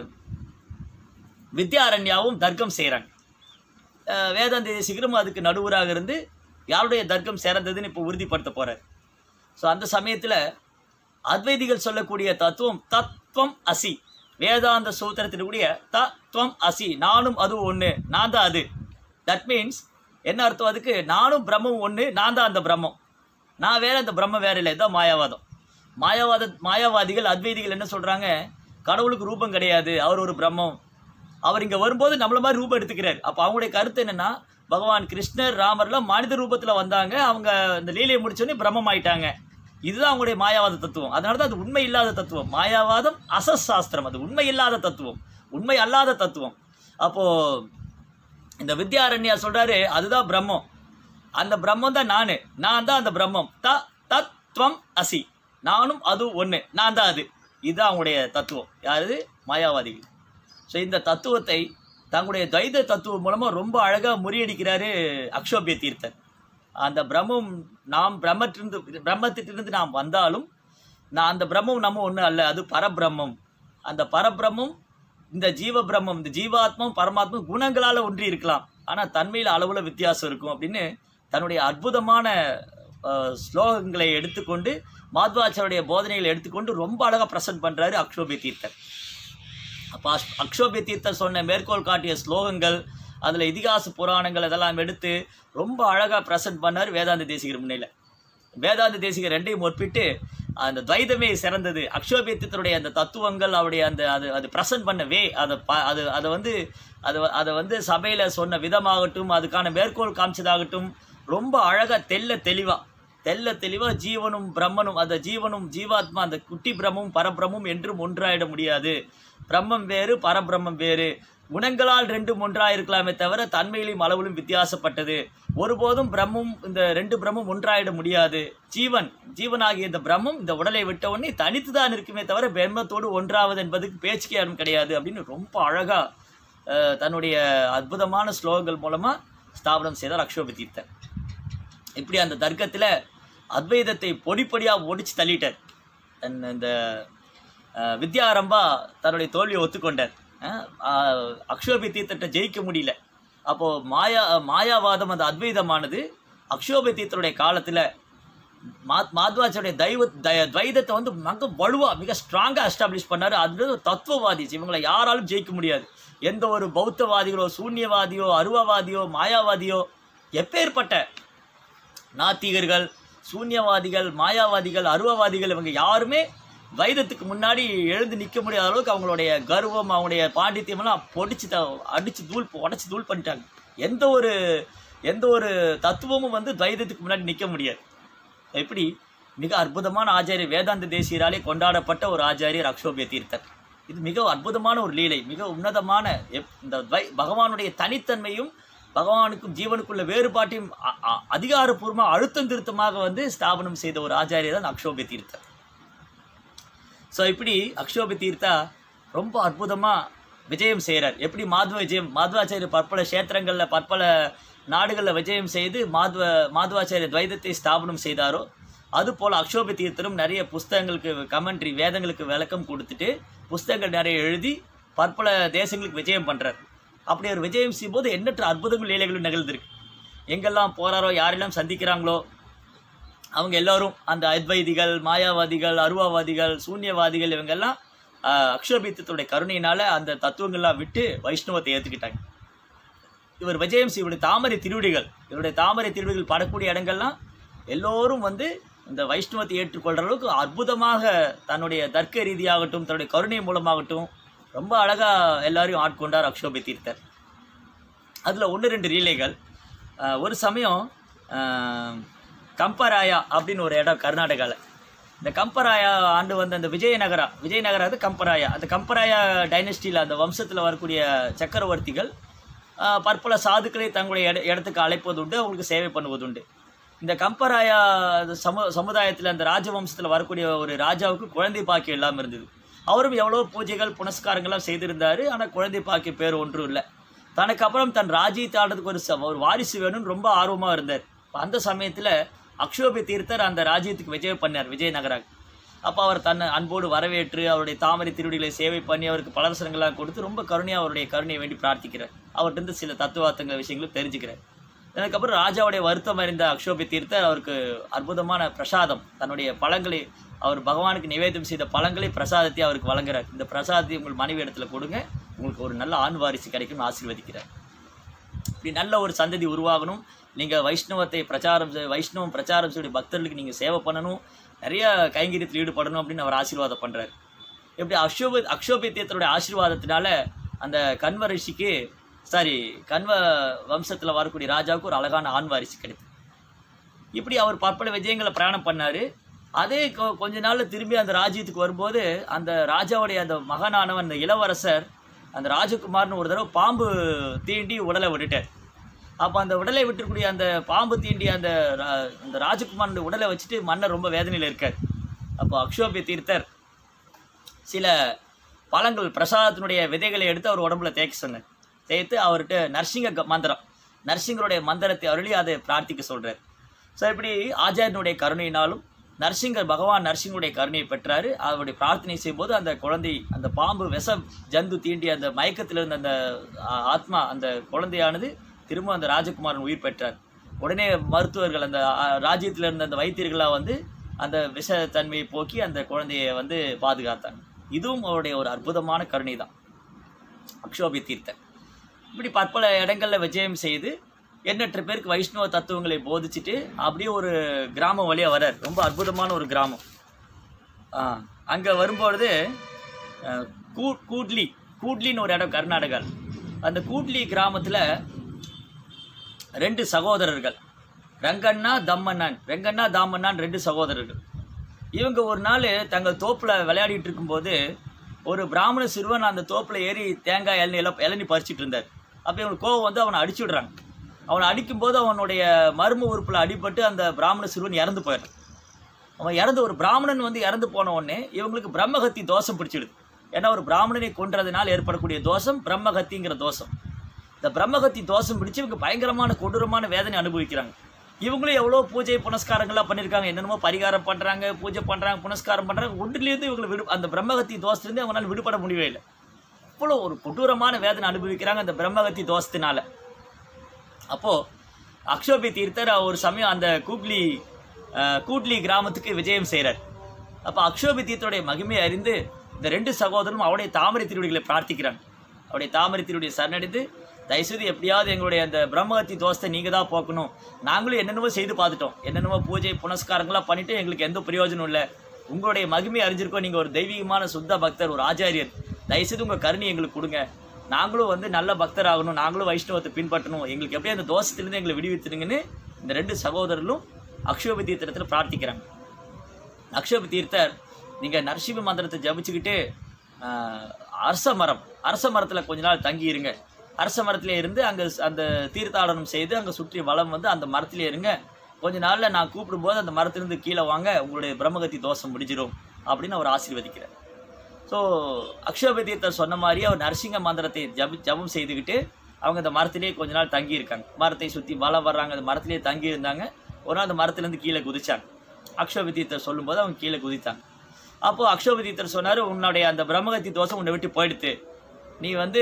வித்யாரண்யாவும் தர்க்கம் செய்கிறாங்க வேதாந்த தேசிகரும் அதுக்கு நடுவராக இருந்து யாருடைய தர்க்கம் சிறந்ததுன்னு இப்போ உறுதிப்படுத்த போகிறார் ஸோ அந்த சமயத்தில் அத்வைதிகள் சொல்லக்கூடிய தத்துவம் தத்துவம் அசி வேதாந்த சூத்திரத்தினுடைய தத்துவம் அசி நானும் அது ஒன்று நான் தான் அது தட் மீன்ஸ் என்ன அர்த்தம் அதுக்கு நானும் பிரம்மம் ஒன்று நான் தான் அந்த பிரம்மம் நான் வேற அந்த பிரம்மம் வேற இல்லை இதுதான் மாயாவாதம் மாயாவாத மாயாவாதிகள் அத்வைதிகள் என்ன சொல்கிறாங்க கடவுளுக்கு ரூபம் கிடையாது அவர் ஒரு பிரம்மம் அவர் இங்கே வரும்போது நம்மள மாதிரி ரூபம் எடுத்துக்கிறார் அப்போ அவங்களுடைய கருத்து என்னன்னா பகவான் கிருஷ்ணர் ராமர்லாம் மனித ரூபத்தில் வந்தாங்க அவங்க இந்த லீலையை முடிச்சோடனே பிரம்மம் ஆயிட்டாங்க இதுதான் அவங்களுடைய மாயாவாத தத்துவம் அதனால தான் அது உண்மை இல்லாத தத்துவம் மாயாவாதம் அசசாஸ்திரம் அது உண்மை இல்லாத தத்துவம் உண்மை அல்லாத தத்துவம் அப்போ இந்த வித்யாரண்யா சொல்றாரு அதுதான் பிரம்மம் அந்த பிரம்மம் தான் நானு நான் தான் அந்த பிரம்மம் த தத்வம் அசி நானும் அது ஒன்று நான் தான் அது இதுதான் அவங்களுடைய தத்துவம் யாரு மாயாவாதிகள் ஸோ இந்த தத்துவத்தை தங்களுடைய துவைத தத்துவம் மூலமாக ரொம்ப அழகாக முறியடிக்கிறாரு அக்ஷோபிய தீர்த்தர் அந்த பிரம்மம் நாம் பிரம்மத்திலிருந்து பிரம்மத்திலிருந்து நாம் வந்தாலும் நான் அந்த பிரம்மம் நம்ம ஒன்று அல்ல அது பரபிரம்மம் அந்த பரபிரம்மம் இந்த ஜீவ பிரம்மம் இந்த ஜீவாத்மம் பரமாத்மம் குணங்களால் ஒன்றி இருக்கலாம் ஆனால் தன்மையில் அளவில் வித்தியாசம் இருக்கும் அப்படின்னு தன்னுடைய அற்புதமான அஹ், ஸ்லோகங்களை எடுத்துக்கொண்டு மாத்வாச்சாருடைய போதனைகளை எடுத்துக்கொண்டு ரொம்ப அழகாக ப்ரெசென்ட் பண்ணுறாரு அக்ஷோபிய தீர்த்தர் அப்போ அஷ்- அக்ஷோபிய தீர்த்தர் சொன்ன மேற்கோள் காட்டிய ஸ்லோகங்கள் அதில் இதிகாச புராணங்கள் இதெல்லாம் எடுத்து ரொம்ப அழகாக ப்ரெசென்ட் பண்ணார் வேதாந்த தேசிகர் முன்னையில் வேதாந்த தேசிக ரெண்டையும் ஒப்பிட்டு அந்த துவைதமே சிறந்தது அக்ஷோபியத்தினுடைய அந்த தத்துவங்கள் அவருடைய அந்த அது அது ப்ரெசன்ட் பண்ண வே அதை ப அது அதை வந்து அதை வ- அதை வந்து சபையில் சொன்ன விதமாகட்டும் அதுக்கான மேற்கோள் காமிச்சதாகட்டும் ரொம்ப அழகாக தெல்ல தெளிவாக தெல்ல தெளிவாக ஜீவனும் பிரம்மனும் அந்த ஜீவனும் ஜீவாத்மா அந்த குட்டி பிரம்மும் பரபிரமும் என்றும் ஒன்றாயிட முடியாது பிரம்மம் வேறு பரபிரம்மம் வேறு குணங்களால் ரெண்டும் ஒன்றாயிருக்கலாமே தவிர தன்மையிலும் அளவிலும் வித்தியாசப்பட்டது ஒருபோதும் பிரம்மும் இந்த ரெண்டு பிரம்மும் ஒன்றாயிட முடியாது ஜீவன் ஜீவனாகிய இந்த பிரம்மம் இந்த உடலை விட்ட உடனே தனித்து தான் இருக்குமே தவிர பிரம்மத்தோடு ஒன்றாவது என்பதுக்கு பேச்சுக்கே இடம் கிடையாது அப்படின்னு ரொம்ப அழகா அஹ், தன்னுடைய அற்புதமான ஸ்லோகங்கள் மூலமா ஸ்தாபனம் செய்தார் அக்ஷோபி தீர்த்தர் இப்படி அந்த தர்க்கத்தில் அத்வைதத்தை பொடிப்பொடியாக ஒடிச்சு தள்ளிட்டார் தன் இந்த அஹ், வித்யாரம்பா தன்னுடைய தோல்வியை ஒத்துக்கொண்டார் அஹ், அஹ், அக்ஷோபி தீர்த்தத்தை ஜெயிக்க முடியல அப்போது மாயா மாயாவாதம் அந்த அத்வைதமானது அக்ஷோபி தீர்த்தருடைய காலத்தில் மா மாத்வாச்சாரிய தெய்வ த- துவைதத்தை வந்து மிக வலுவா மிக ஸ்ட்ராங்காக எஸ்டாப்ளிஷ் பண்ணாரு அது ஒரு தத்துவவாதி இவங்களை யாராலும் ஜெயிக்க முடியாது எந்த ஒரு பௌத்தவாதிகளோ சூன்யவாதியோ அருவவாதியோ மாயாவாதியோ எப்பேற்பட்ட நாத்திகர்கள் சூன்யவாதிகள் மாயாவாதிகள் அருவவாதிகள் இவங்க யாருமே வைதத்துக்கு முன்னாடி எழுந்து நிற்க முடியாத அளவுக்கு அவங்களுடைய கர்வம் அவங்களுடைய பாண்டித்யமெல்லாம் பொடிச்சு த அடிச்சு தூள் உடச்சி தூள் பண்ணிட்டாங்க எந்த ஒரு எந்த ஒரு தத்துவமும் வந்து துவைதத்துக்கு முன்னாடி நிற்க முடியாது எப்படி மிக அற்புதமான ஆச்சாரியர் வேதாந்த தேசியராலே கொண்டாடப்பட்ட ஒரு ஆச்சாரியர் அக்ஷோபிய தீர்த்தர் இது மிக அற்புதமான ஒரு லீலை மிக உன்னதமான எப்- இந்த துவை- பகவானுடைய தனித்தன்மையும் பகவானுக்கும் ஜீவனுக்குள்ள வேறுபாட்டையும் அ- அ- அதிகாரப்பூர்வமாக அழுத்தம் திருத்தமாக வந்து ஸ்தாபனம் செய்த ஒரு ஆச்சாரியர் தான் அக்ஷோபிய தீர்த்தர் ஸோ இப்படி அக்ஷோபி தீர்த்தா ரொம்ப அற்புதமாக விஜயம் செய்கிறார் எப்படி மாதவ விஜயம் மாதவாச்சாரியர் பற்பல க்ஷேத்திரங்களில் பற்பல நாடுகளில் விஜயம் செய்து மாதவ மாதவாச்சாரிய துவைதத்தை ஸ்தாபனம் செய்தாரோ அதுபோல் அக்ஷோபி தீர்த்தரும் நிறைய புஸ்தகங்களுக்கு கமெண்ட்ரி வேதங்களுக்கு விளக்கம் கொடுத்துட்டு புஸ்தகங்கள் நிறைய எழுதி பற்பல தேசங்களுக்கு விஜயம் பண்ணுறார் அப்படி ஒரு விஜயம் செய்யும்போது எண்ணற்ற அற்புதங்கள் லீலைகளும் நிகழ்ந்திருக்கு எங்கெல்லாம் போகிறாரோ யாரெல்லாம் சந்திக்கிறாங்களோ அவங்க எல்லாரும் அந்த அத்வைதிகள் மாயாவாதிகள் அருவாவாதிகள் சூன்யவாதிகள் இவங்கெல்லாம் ஆஹ், அக்ஷோபித்தத்துடைய கருணையினால அந்த தத்துவங்கள்லாம் விட்டு வைஷ்ணவத்தை ஏற்றுக்கிட்டாங்க இவர் விஜயம் செய்ய இவருடைய தாமரை திருவடிகள் இவருடைய தாமரை திருவடிகள் படக்கூடிய இடங்கள்லாம் எல்லோரும் வந்து இந்த வைஷ்ணவத்தை ஏற்றுக்கொள்கிற அளவுக்கு அற்புதமாக தன்னுடைய தர்க்க ரீதியாகட்டும் தன்னுடைய கருணை மூலமாகட்டும் ரொம்ப அழகாக எல்லாரையும் ஆட்கொண்டார் அக்ஷோபி தீர்த்தர் அதில் ஒன்று ரெண்டு லீலைகள் அஹ், ஒரு சமயம் அஹ், கம்பராயா அப்படின்னு ஒரு இடம் கர்நாடகாவில் இந்த கம்பராயா ஆண்டு வந்த அந்த விஜயநகரா விஜயநகரா அது கம்பராயா அந்த கம்பராயா டைனஸ்டியில் அந்த வம்சத்தில் வரக்கூடிய சக்கரவர்த்திகள் அஹ், பற்பல சாதுக்களை தங்களுடைய இட இடத்துக்கு அழைப்பதுண்டு அவங்களுக்கு சேவை பண்ணுவதுண்டு இந்த கம்பராயா சமு சமுதாயத்தில் அந்த ராஜவம்சத்தில் வரக்கூடிய ஒரு ராஜாவுக்கு குழந்தை பாக்கியம் இல்லாமல் இருந்தது அவரும் எவ்வளோ பூஜைகள் புனஸ்காரங்கள்லாம் செய்திருந்தார் ஆனால் குழந்தை பாக்கிய பேர் ஒன்றும் இல்லை தனக்கு அப்புறம் தன் ராஜ்யத்தை ஆடுறதுக்கு ஒரு ச- ஒரு வாரிசு வேணும்னு ரொம்ப ஆர்வமாக இருந்தார் அப்ப அந்த சமயத்தில் அக்ஷோபி தீர்த்தர் அந்த ராஜ்யத்துக்கு விஜயம் பண்ணார் விஜயநகரா அப்போ அவர் தன்னை அன்போடு வரவேற்று அவருடைய தாமரை திருவடிகளை சேவை பண்ணி அவருக்கு பலரசனங்களாக கொடுத்து ரொம்ப கருணையாக அவருடைய கருணையை வேண்டி பிரார்த்திக்கிறார் அவர்கிட்ட சில தத்துவார்த்தங்கள் விஷயங்களும் தெரிஞ்சுக்கிறார் அதுக்கப்புறம் ராஜாவுடைய வருத்தம் அறிந்த அக்ஷோபி தீர்த்தர் அவருக்கு அற்புதமான பிரசாதம் தன்னுடைய பழங்களை அவர் பகவானுக்கு நிவேதம் செய்த பழங்களை பிரசாதத்தை அவருக்கு வழங்குறார் இந்த பிரசாதத்தை உங்கள் மனைவி இடத்துல கொடுங்க உங்களுக்கு ஒரு நல்ல ஆண் வாரிசு கிடைக்கும்னு ஆசீர்வதிக்கிறார் இப்படி நல்ல ஒரு சந்ததி உருவாகணும் நீங்கள் வைஷ்ணவத்தை பிரச்சாரம் செய்- வைஷ்ணவம் பிரச்சாரம் செய்ய பக்தர்களுக்கு நீங்கள் சேவை பண்ணணும் நிறைய கைங்கரியத்தில் ஈடுபடணும் அப்படின்னு அவர் ஆசீர்வாதம் பண்ணுறாரு இப்படி அக்ஷோப அக்ஷோபித்தியத்தருடைய ஆசீர்வாதத்தினால அந்த கண்வ ரிஷிக்கு சாரி கண்வ வம்சத்தில் வரக்கூடிய ராஜாவுக்கு ஒரு அழகான ஆண் வாரிசு கிடைத்தது இப்படி அவர் பற்பல விஜயங்களை பிரயாணம் பண்ணார் அதே கொ- கொஞ்ச நாள்ல திரும்பி அந்த ராஜ்யத்துக்கு வரும்போது அந்த ராஜாவுடைய அந்த மகனானவன் அந்த இளவரசர் அந்த ராஜகுமார்னு ஒரு தடவை பாம்பு தீண்டி உடலை விட்டுட்டார் அப்போ அந்த உடலை விட்டுக்கூடிய அந்த பாம்பு தீண்டி அந்த ரா- அந்த ராஜகுமாரனுடைய உடலை வச்சுட்டு மன்னர் ரொம்ப வேதனையில் இருக்கார் அப்போ அக்ஷோபிய தீர்த்தர் சில பழங்கள் பிரசாதத்தினுடைய விதைகளை எடுத்து அவர் உடம்புல தேய்க்க சொன்னார் தேய்த்து அவர்கிட்ட நரசிங்க க- மந்திரம் நரசிங்கருடைய மந்திரத்தை அருளி அதை பிரார்த்திக்க சொல்றார் ஸோ இப்படி ஆச்சாரியனுடைய கருணையினாலும் நரசிங்கர் பகவான் நரசிங்கருடைய கருணையை பெற்றாரு அவருடைய பிரார்த்தனை செய்யும்போது அந்த குழந்தை அந்த பாம்பு விஷ ஜந்து தீண்டி அந்த மயக்கத்தில் இருந்த அந்த ஆ, ஆத்மா அந்த குழந்தையானது திரும்ப அந்த ராஜகுமாரன் உயிர் பெற்றார் உடனே மருத்துவர்கள் அந்த ஆ, ராஜ்யத்தில் இருந்த அந்த வைத்தியர்களாக வந்து அந்த விஷத்தன்மையை போக்கி அந்த குழந்தையை வந்து பாதுகாத்தாங்க இதுவும் அவருடைய ஒரு அற்புதமான கருணை தான் அக்ஷோபி தீர்த்தர் இப்படி பற்பல இடங்களில் விஜயம் செய்து எண்ணற்ற பேருக்கு வைஷ்ணவ தத்துவங்களை போதிச்சுட்டு அப்படியே ஒரு கிராமம் வழியாக வரார் ரொம்ப அற்புதமான ஒரு கிராமம் அங்கே வரும்பொழுது அஹ், கூ கூட்லி கூட்லின்னு ஒரு இடம் கர்நாடகா அந்த கூட்லி கிராமத்தில் ரெண்டு சகோதரர்கள் ரங்கண்ணா தம்மண்ணான் ரெங்கண்ணா தாமண்ணான் ரெண்டு சகோதரர்கள் இவங்க ஒரு நாள் தங்கள் தோப்பில் விளையாடிட்டு இருக்கும்போது ஒரு பிராமண சிறுவன் அந்த தோப்பில் ஏறி தேங்காய் இளநீ எல்லாம் இளநீ பறிச்சிட்டு இருந்தார் அப்போ இவனுக்கு கோவம் வந்து அவனை அடிச்சு விடுறாங்க அவனை அடிக்கும்போது அவனுடைய மர்ம உறுப்பில் அடிபட்டு அந்த பிராமண சிறுவன் இறந்து போயிடுறான் அவன் இறந்து ஒரு பிராமணன் வந்து இறந்து போன உடனே இவங்களுக்கு பிரம்மகத்தி தோஷம் பிடிச்சிடுது ஏன்னா ஒரு பிராமணனை கொன்றதுனால் ஏற்படக்கூடிய தோஷம் பிரம்மகத்திங்கிற தோஷம் இந்த பிரம்மகத்தி தோஷம் பிடிச்சு இவங்க பயங்கரமான கொடூரமான வேதனை அனுபவிக்கிறாங்க இவங்களும் எவ்வளோ பூஜை புனஸ்காரங்கள்லாம் பண்ணியிருக்காங்க என்னென்னமோ பரிகாரம் பண்ணுறாங்க பூஜை பண்ணுறாங்க புனஸ்காரம் பண்ணுறாங்க ஒன்றுலேருந்து இவங்களை விடு அந்த பிரம்மகத்தி தோஷத்துலேருந்து அவங்களால விடுபட முடியவே இல்லை அவ்வளோ ஒரு கொடூரமான வேதனை அனுபவிக்கிறாங்க அந்த பிரம்மகத்தி தோஷத்தினால அப்போது அக்ஷோபி தீர்த்தர் ஒரு சமயம் அந்த கூட்லி அஹ், கூட்லி கிராமத்துக்கு விஜயம் செய்கிறார் அப்போ அக்ஷோபி தீர்த்தருடைய மகிமையை அறிந்து இந்த ரெண்டு சகோதரரும் அவருடைய தாமரை திருவடிகளை பிரார்த்திக்கிறாங்க அவருடைய தாமரை திருவடியை சரணடைந்து தயவுசெய்து எப்படியாவது எங்களுடைய அந்த பிரம்மகத்தி தோஷத்தை நீங்கள் தான் போக்கணும் நாங்களும் என்னென்னவோ செய்து பார்த்துட்டோம் என்னென்னவோ பூஜை புனஸ்காரங்களாம் பண்ணிட்டு எங்களுக்கு எந்த பிரயோஜனம் இல்லை உங்களுடைய மகிமை அறிஞ்சிருக்கோம் நீங்கள் ஒரு தெய்வீகமான சுத்த பக்தர் ஒரு ஆச்சாரியர் தயவுசெய்து உங்கள் கருணை எங்களுக்கு கொடுங்க நாங்களும் வந்து நல்ல பக்தர் ஆகணும் நாங்களும் வைஷ்ணவத்தை பின்பற்றணும் எங்களுக்கு எப்படியே அந்த தோஷத்திலிருந்து எங்களை விடுவித்துருங்கன்னு இந்த ரெண்டு சகோதரர்களும் அக்ஷோபி தீர்த்தத்தில் பிரார்த்திக்கிறாங்க அக்ஷோபி தீர்த்தர் நீங்கள் நரசிம்ம மந்திரத்தை ஜபிச்சுக்கிட்டு ஆஹ், அரச மரம் அரச மரத்தில் கொஞ்ச நாள் தங்கி இருங்க அரச மரத்திலே இருந்து அங்கே அந்த தீர்த்தாடனம் செய்து அங்கே சுற்றி வளம் வந்து அந்த மரத்திலே இருங்க கொஞ்ச நாளில் நான் கூப்பிடும்போது அந்த மரத்திலிருந்து கீழே வாங்க உங்களுடைய பிரம்மகத்தி தோஷம் முடிஞ்சிடும் அப்படின்னு அவர் ஆசீர்வதிக்கிறார் ஸோ அக்ஷோப தீர்த்தர் சொன்ன மாதிரி அவர் நரசிங்க மந்திரத்தை ஜபி ஜபம் செய்துக்கிட்டு அவங்க அந்த மரத்திலேயே கொஞ்ச நாள் தங்கி இருக்காங்க மரத்தை சுற்றி வளம் வர்றாங்க அந்த மரத்திலேயே தங்கி இருந்தாங்க ஒரு நாள் அந்த மரத்துலேருந்து கீழே குதிச்சாங்க அக்ஷோப தீர்த்தர் சொல்லும்போது அவங்க கீழே குதித்தாங்க அப்போது அக்ஷோப தீர்த்தர் சொன்னார் உன்னுடைய அந்த பிரம்மகத்தி தோஷம் உன்னை விட்டு போயிடுத்து நீ வந்து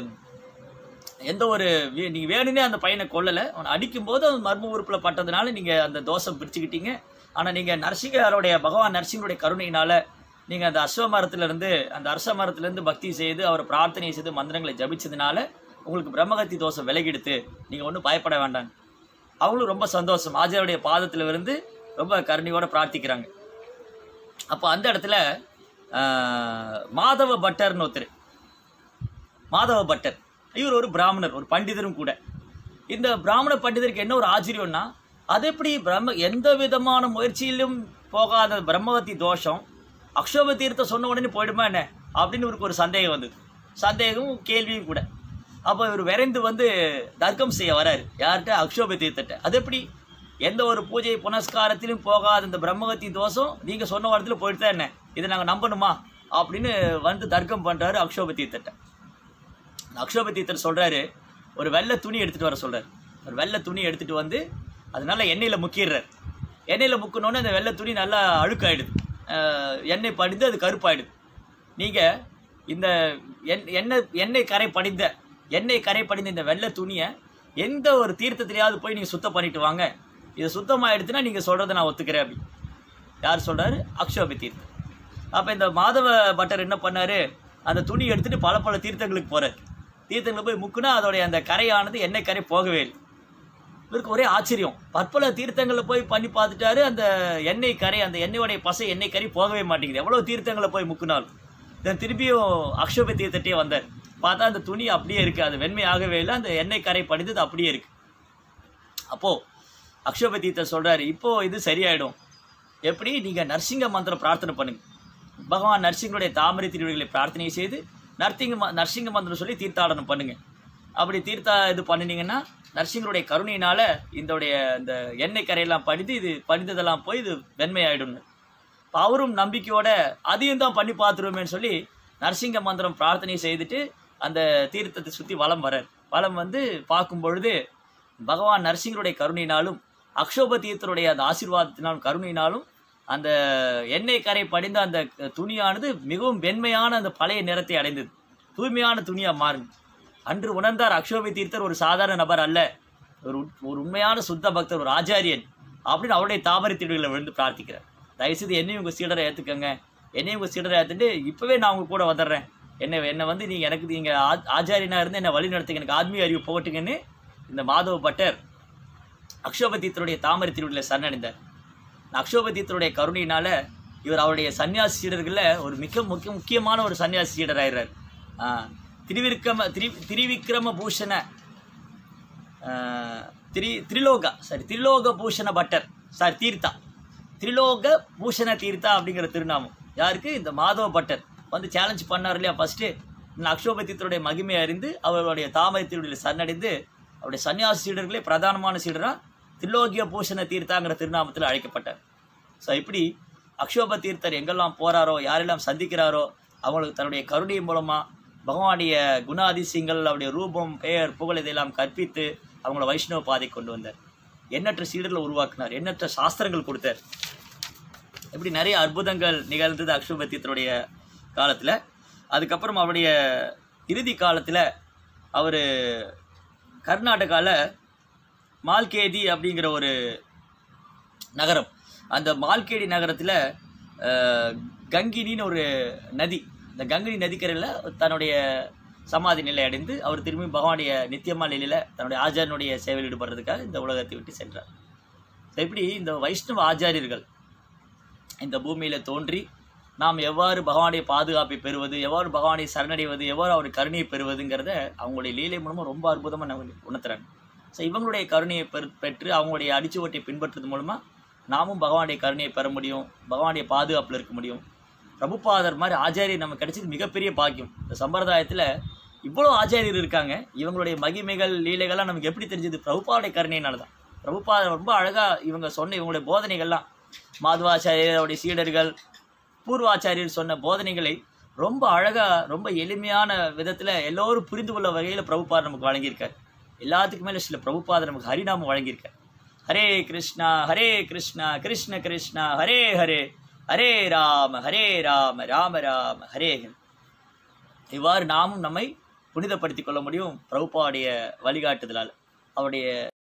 எந்த ஒரு வே- நீங்க வேணும்னே அந்த பையனை கொல்லலை அவனை அடிக்கும்போது அவன் மர்ம உறுப்பில் பட்டதுனால நீங்கள் அந்த தோஷம் பிரிச்சுக்கிட்டீங்க ஆனால் நீங்கள் நரசிங்கருடைய பகவான் நரசிங்கருடைய கருணையினால நீங்கள் அந்த அஸ்வ மரத்திலிருந்து அந்த அரச மரத்திலிருந்து பக்தி செய்து அவரை பிரார்த்தனை செய்து மந்திரங்களை ஜபிச்சதுனால உங்களுக்கு பிரம்மகத்தி தோஷம் விலகிடுத்து நீங்கள் ஒன்றும் பயப்பட வேண்டாம் அவங்களும் ரொம்ப சந்தோஷம் ஆச்சாரியுடைய பாதத்தில் இருந்து ரொம்ப கருணையோட பிரார்த்திக்கிறாங்க அப்போ அந்த இடத்துல ஆஹ், மாதவ பட்டர்னு ஒருத்தர் மாதவ பட்டர் இவர் ஒரு பிராமணர் ஒரு பண்டிதரும் கூட இந்த பிராமண பண்டிதருக்கு என்ன ஒரு ஆச்சரியம்னா அது எப்படி பிரம்ம எந்த விதமான முயற்சியிலும் போகாத பிரம்மவதி தோஷம் அக்ஷோப தீர்த்த சொன்ன உடனே போயிடுமா என்ன அப்படின்னு இவருக்கு ஒரு சந்தேகம் வந்தது சந்தேகமும் கேள்வியும் கூட அப்போ இவர் விரைந்து வந்து தர்க்கம் செய்ய வராரு யார்கிட்ட அக்ஷோப தீர்த்தட்ட அது எப்படி எந்த ஒரு பூஜை புனஸ்காரத்திலும் போகாத இந்த பிரம்மகத்தி தோஷம் நீங்கள் சொன்ன வாரத்தில் போயிட்டு தான் என்ன இதை நாங்கள் நம்பணுமா அப்படின்னு வந்து தர்க்கம் பண்ணுறாரு அக்ஷோப தீர்த்தட்ட அக்ஷோப தீர்த்தர் சொல்றாரு ஒரு வெள்ளை துணி எடுத்துட்டு வர சொல்றாரு ஒரு வெள்ளை துணி எடுத்துட்டு வந்து அதனால எண்ணெயில் முக்கிடுறாரு எண்ணெயில் முக்கினோடனே அந்த வெள்ளை துணி நல்லா அழுக்காயிடுது அஹ் எண்ணெய் படிந்து அது கருப்பாயிடுது நீங்கள் இந்த எண் எண்ணெய் எண்ணெய் கரை படிந்த எண்ணெய் கரை படிந்த இந்த வெள்ளை துணியை எந்த ஒரு தீர்த்தத்திலேயாவது போய் நீங்கள் சுத்தம் பண்ணிட்டு வாங்க இது சுத்தமாயிடுச்சுன்னா நீங்கள் சொல்கிறத நான் ஒத்துக்கிறேன் அப்படி யார் சொல்றாரு அக்ஷோபி தீர்த்தம் அப்போ இந்த மாதவ பட்டர் என்ன பண்ணாரு அந்த துணி எடுத்துட்டு பல பல தீர்த்தங்களுக்கு போறாரு தீர்த்தங்களுக்கு போய் முக்குனா அதோடைய அந்த கரையானது எண்ணெய் கரை போகவே இல்லை இவருக்கு ஒரே ஆச்சரியம் பற்பல தீர்த்தங்களில் போய் பண்ணி பார்த்துட்டாரு அந்த எண்ணெய் கரை அந்த எண்ணெயோடைய பசை எண்ணெய் கரை போகவே மாட்டேங்குது எவ்வளோ தீர்த்தங்களை போய் முக்குனாலும் தென் திருப்பியும் அக்ஷோப தீர்த்தட்டே வந்தார் பார்த்தா அந்த துணி அப்படியே இருக்கு அது வெண்மை ஆகவே இல்லை அந்த எண்ணெய் கரை படிந்தது அப்படியே இருக்கு அப்போ அக்ஷோப தீர்த்தர் சொல்றாரு இப்போ இது சரியாயிடும் எப்படி நீங்க நரசிங்க மந்திரம் பிரார்த்தனை பண்ணுங்க பகவான் நரசிங்கருடைய தாமரை திருவிழிகளை பிரார்த்தனை செய்து நர்சிங்க ம- நரசிங்க மந்திரம் சொல்லி தீர்த்தாடனம் பண்ணுங்க அப்படி தீர்த்தா இது பண்ணினீங்கன்னா நரசிங்கருடைய கருணையினால இதோடைய இந்த எண்ணெய் கரையெல்லாம் படிந்து இது படிந்ததெல்லாம் போய் இது வெண்மையாயிடும்னு இப்ப அவரும் நம்பிக்கையோட அதையும் தான் பண்ணி பார்த்துருவோமேன்னு சொல்லி நரசிங்க மந்திரம் பிரார்த்தனை செய்துட்டு அந்த தீர்த்தத்தை சுற்றி வலம் வரார் வலம் வந்து பார்க்கும் பொழுது பகவான் நரசிங்கருடைய கருணையினாலும் அக்ஷோப தீர்த்தருடைய அந்த ஆசீர்வாதத்தினாலும் கருணையினாலும் அந்த எண்ணெய் கரை படிந்த அந்த துணியானது மிகவும் வெண்மையான அந்த பழைய நிறத்தை அடைந்தது தூய்மையான துணியாக மாறும் அன்று உணர்ந்தார் அக்ஷோபி தீர்த்தர் ஒரு சாதாரண நபர் அல்ல ஒரு உண்- ஒரு உண்மையான சுத்த பக்தர் ஒரு ஆச்சாரியன் அப்படின்னு அவருடைய தாமரை திருவிகளை விழுந்து பிரார்த்திக்கிறார் தயவுசெய்து என்னையும் உங்கள் சீடரை ஏற்றுக்கங்க என்னையும் உங்கள் சீடரை ஏற்றுட்டு இப்போவே நான் உங்க கூட வந்துடுறேன் என்னை என்னை வந்து நீங்கள் எனக்கு நீங்கள் ஆச்சாரியனாக இருந்து என்னை வழி நடத்துங்க எனக்கு ஆத்மீய அறிவு போகட்டுங்கன்னு இந்த மாதவ பட்டர் அக்ஷோபதீத்தருடைய தாமரை திருவிழில் சரணடைந்தார் இந்த அக்ஷோபதீத்தருடைய கருணையினால இவர் அவருடைய சன்னியாசி சீடர்களில் ஒரு மிக முக்கிய முக்கியமான ஒரு சன்னியாசி சீடர் ஆயிடுறார் ஆ, திரிவிக்ரம திரி திரிவிக்ரம பூஷண ஆஹ், திரி திரிலோகா சாரி திரிலோக பூஷண பட்டர் சாரி தீர்த்தா திரிலோக பூஷண தீர்த்தா அப்படிங்கிற திருநாமம் யாருக்கு இந்த மாதவ பட்டர் வந்து சேலஞ்ச் பண்ணார் இல்லையா ஃபஸ்ட்டு இந்த அக்ஷோபத்தியத்துடைய மகிமை அறிந்து அவருடைய தாமரை திருவிழியில் சரணடைந்து அவருடைய சன்னியாசி சீடர்களே பிரதானமான சீடராக திரிலோகிய பூஷண தீர்த்தாங்கிற திருநாமத்தில் அழைக்கப்பட்டார் ஸோ இப்படி அக்ஷோப தீர்த்தர் எங்கெல்லாம் போறாரோ யாரெல்லாம் சந்திக்கிறாரோ அவங்களுக்கு தன்னுடைய கருணை மூலமாக பகவானுடைய குணாதிசயங்கள் அவருடைய ரூபம் பெயர் புகழ் இதையெல்லாம் கற்பித்து அவங்கள வைஷ்ணவ பாதை கொண்டு வந்தார் எண்ணற்ற சீடர்களை உருவாக்கினார் எண்ணற்ற சாஸ்திரங்கள் கொடுத்தார் இப்படி நிறைய அற்புதங்கள் நிகழ்ந்தது அக்ஷோப தீர்த்தருடைய காலத்தில் அதுக்கப்புறம் அவருடைய இறுதி காலத்தில் அவர் கர்நாடகாவில் மால்கேதி அப்படிங்கிற ஒரு நகரம் அந்த மால்கேடி நகரத்தில் கங்கினின்னு ஒரு நதி இந்த கங்கினி நதிக்கரையில் தன்னுடைய சமாதி நிலை அடைந்து அவர் திரும்பி பகவானுடைய நித்தியமா நிலையில் தன்னுடைய ஆச்சாரியனுடைய சேவையில் ஈடுபடுறதுக்காக இந்த உலகத்தை விட்டு சென்றார் So, இப்படி இந்த வைஷ்ணவ ஆச்சாரியர்கள் இந்த பூமியில் தோன்றி நாம் எவ்வாறு பகவானுடைய பாதுகாப்பை பெறுவது எவ்வாறு பகவானை சரணடைவது எவ்வாறு அவர் கருணையை பெறுவதுங்கிறத அவங்களுடைய லீலை மூலமாக ரொம்ப அற்புதமாக நம்ம உணர்த்துறாங்க ஸோ இவங்களுடைய கருணையை பெற் பெற்று அவங்களுடைய அடிச்சுவட்டை பின்பற்றுறது மூலமாக நாமும் பகவானுடைய கருணையை பெற முடியும் பகவானுடைய பாதுகாப்பில் இருக்க முடியும் பிரபுபாதர் மாதிரி ஆச்சாரியர் நமக்கு கிடைச்சது மிகப்பெரிய பாக்கியம் இந்த சம்பிரதாயத்தில் இவ்வளோ ஆச்சாரியர் இருக்காங்க இவங்களுடைய மகிமைகள் லீலைகள்லாம் நமக்கு எப்படி தெரிஞ்சது பிரபுபாவுடைய கருணையினால தான் பிரபுபாதர் ரொம்ப அழகாக இவங்க சொன்ன இவங்களுடைய போதனைகள்லாம் மாதவாச்சாரியர் அவருடைய சீடர்கள் பூர்வாச்சாரியர் சொன்ன போதனைகளை ரொம்ப அழகாக ரொம்ப எளிமையான விதத்தில் எல்லோரும் புரிந்து கொள்ள வகையில் பிரபுபாதர் நமக்கு வழங்கியிருக்கார் எல்லாத்துக்கும் மேலே சில பிரபுபாதர் நமக்கு ஹரிநாமம் வழங்கியிருக்கார் ஹரே கிருஷ்ணா ஹரே கிருஷ்ணா கிருஷ்ண கிருஷ்ணா ஹரே ஹரே ஹரே ராம ஹரே ராம ராம ராம ஹரே ஹரே இவ்வாறு நாமும் நம்மை புனிதப்படுத்திக் கொள்ள முடியும் பிரபுபாவுடைய வழிகாட்டுதலால் அவருடைய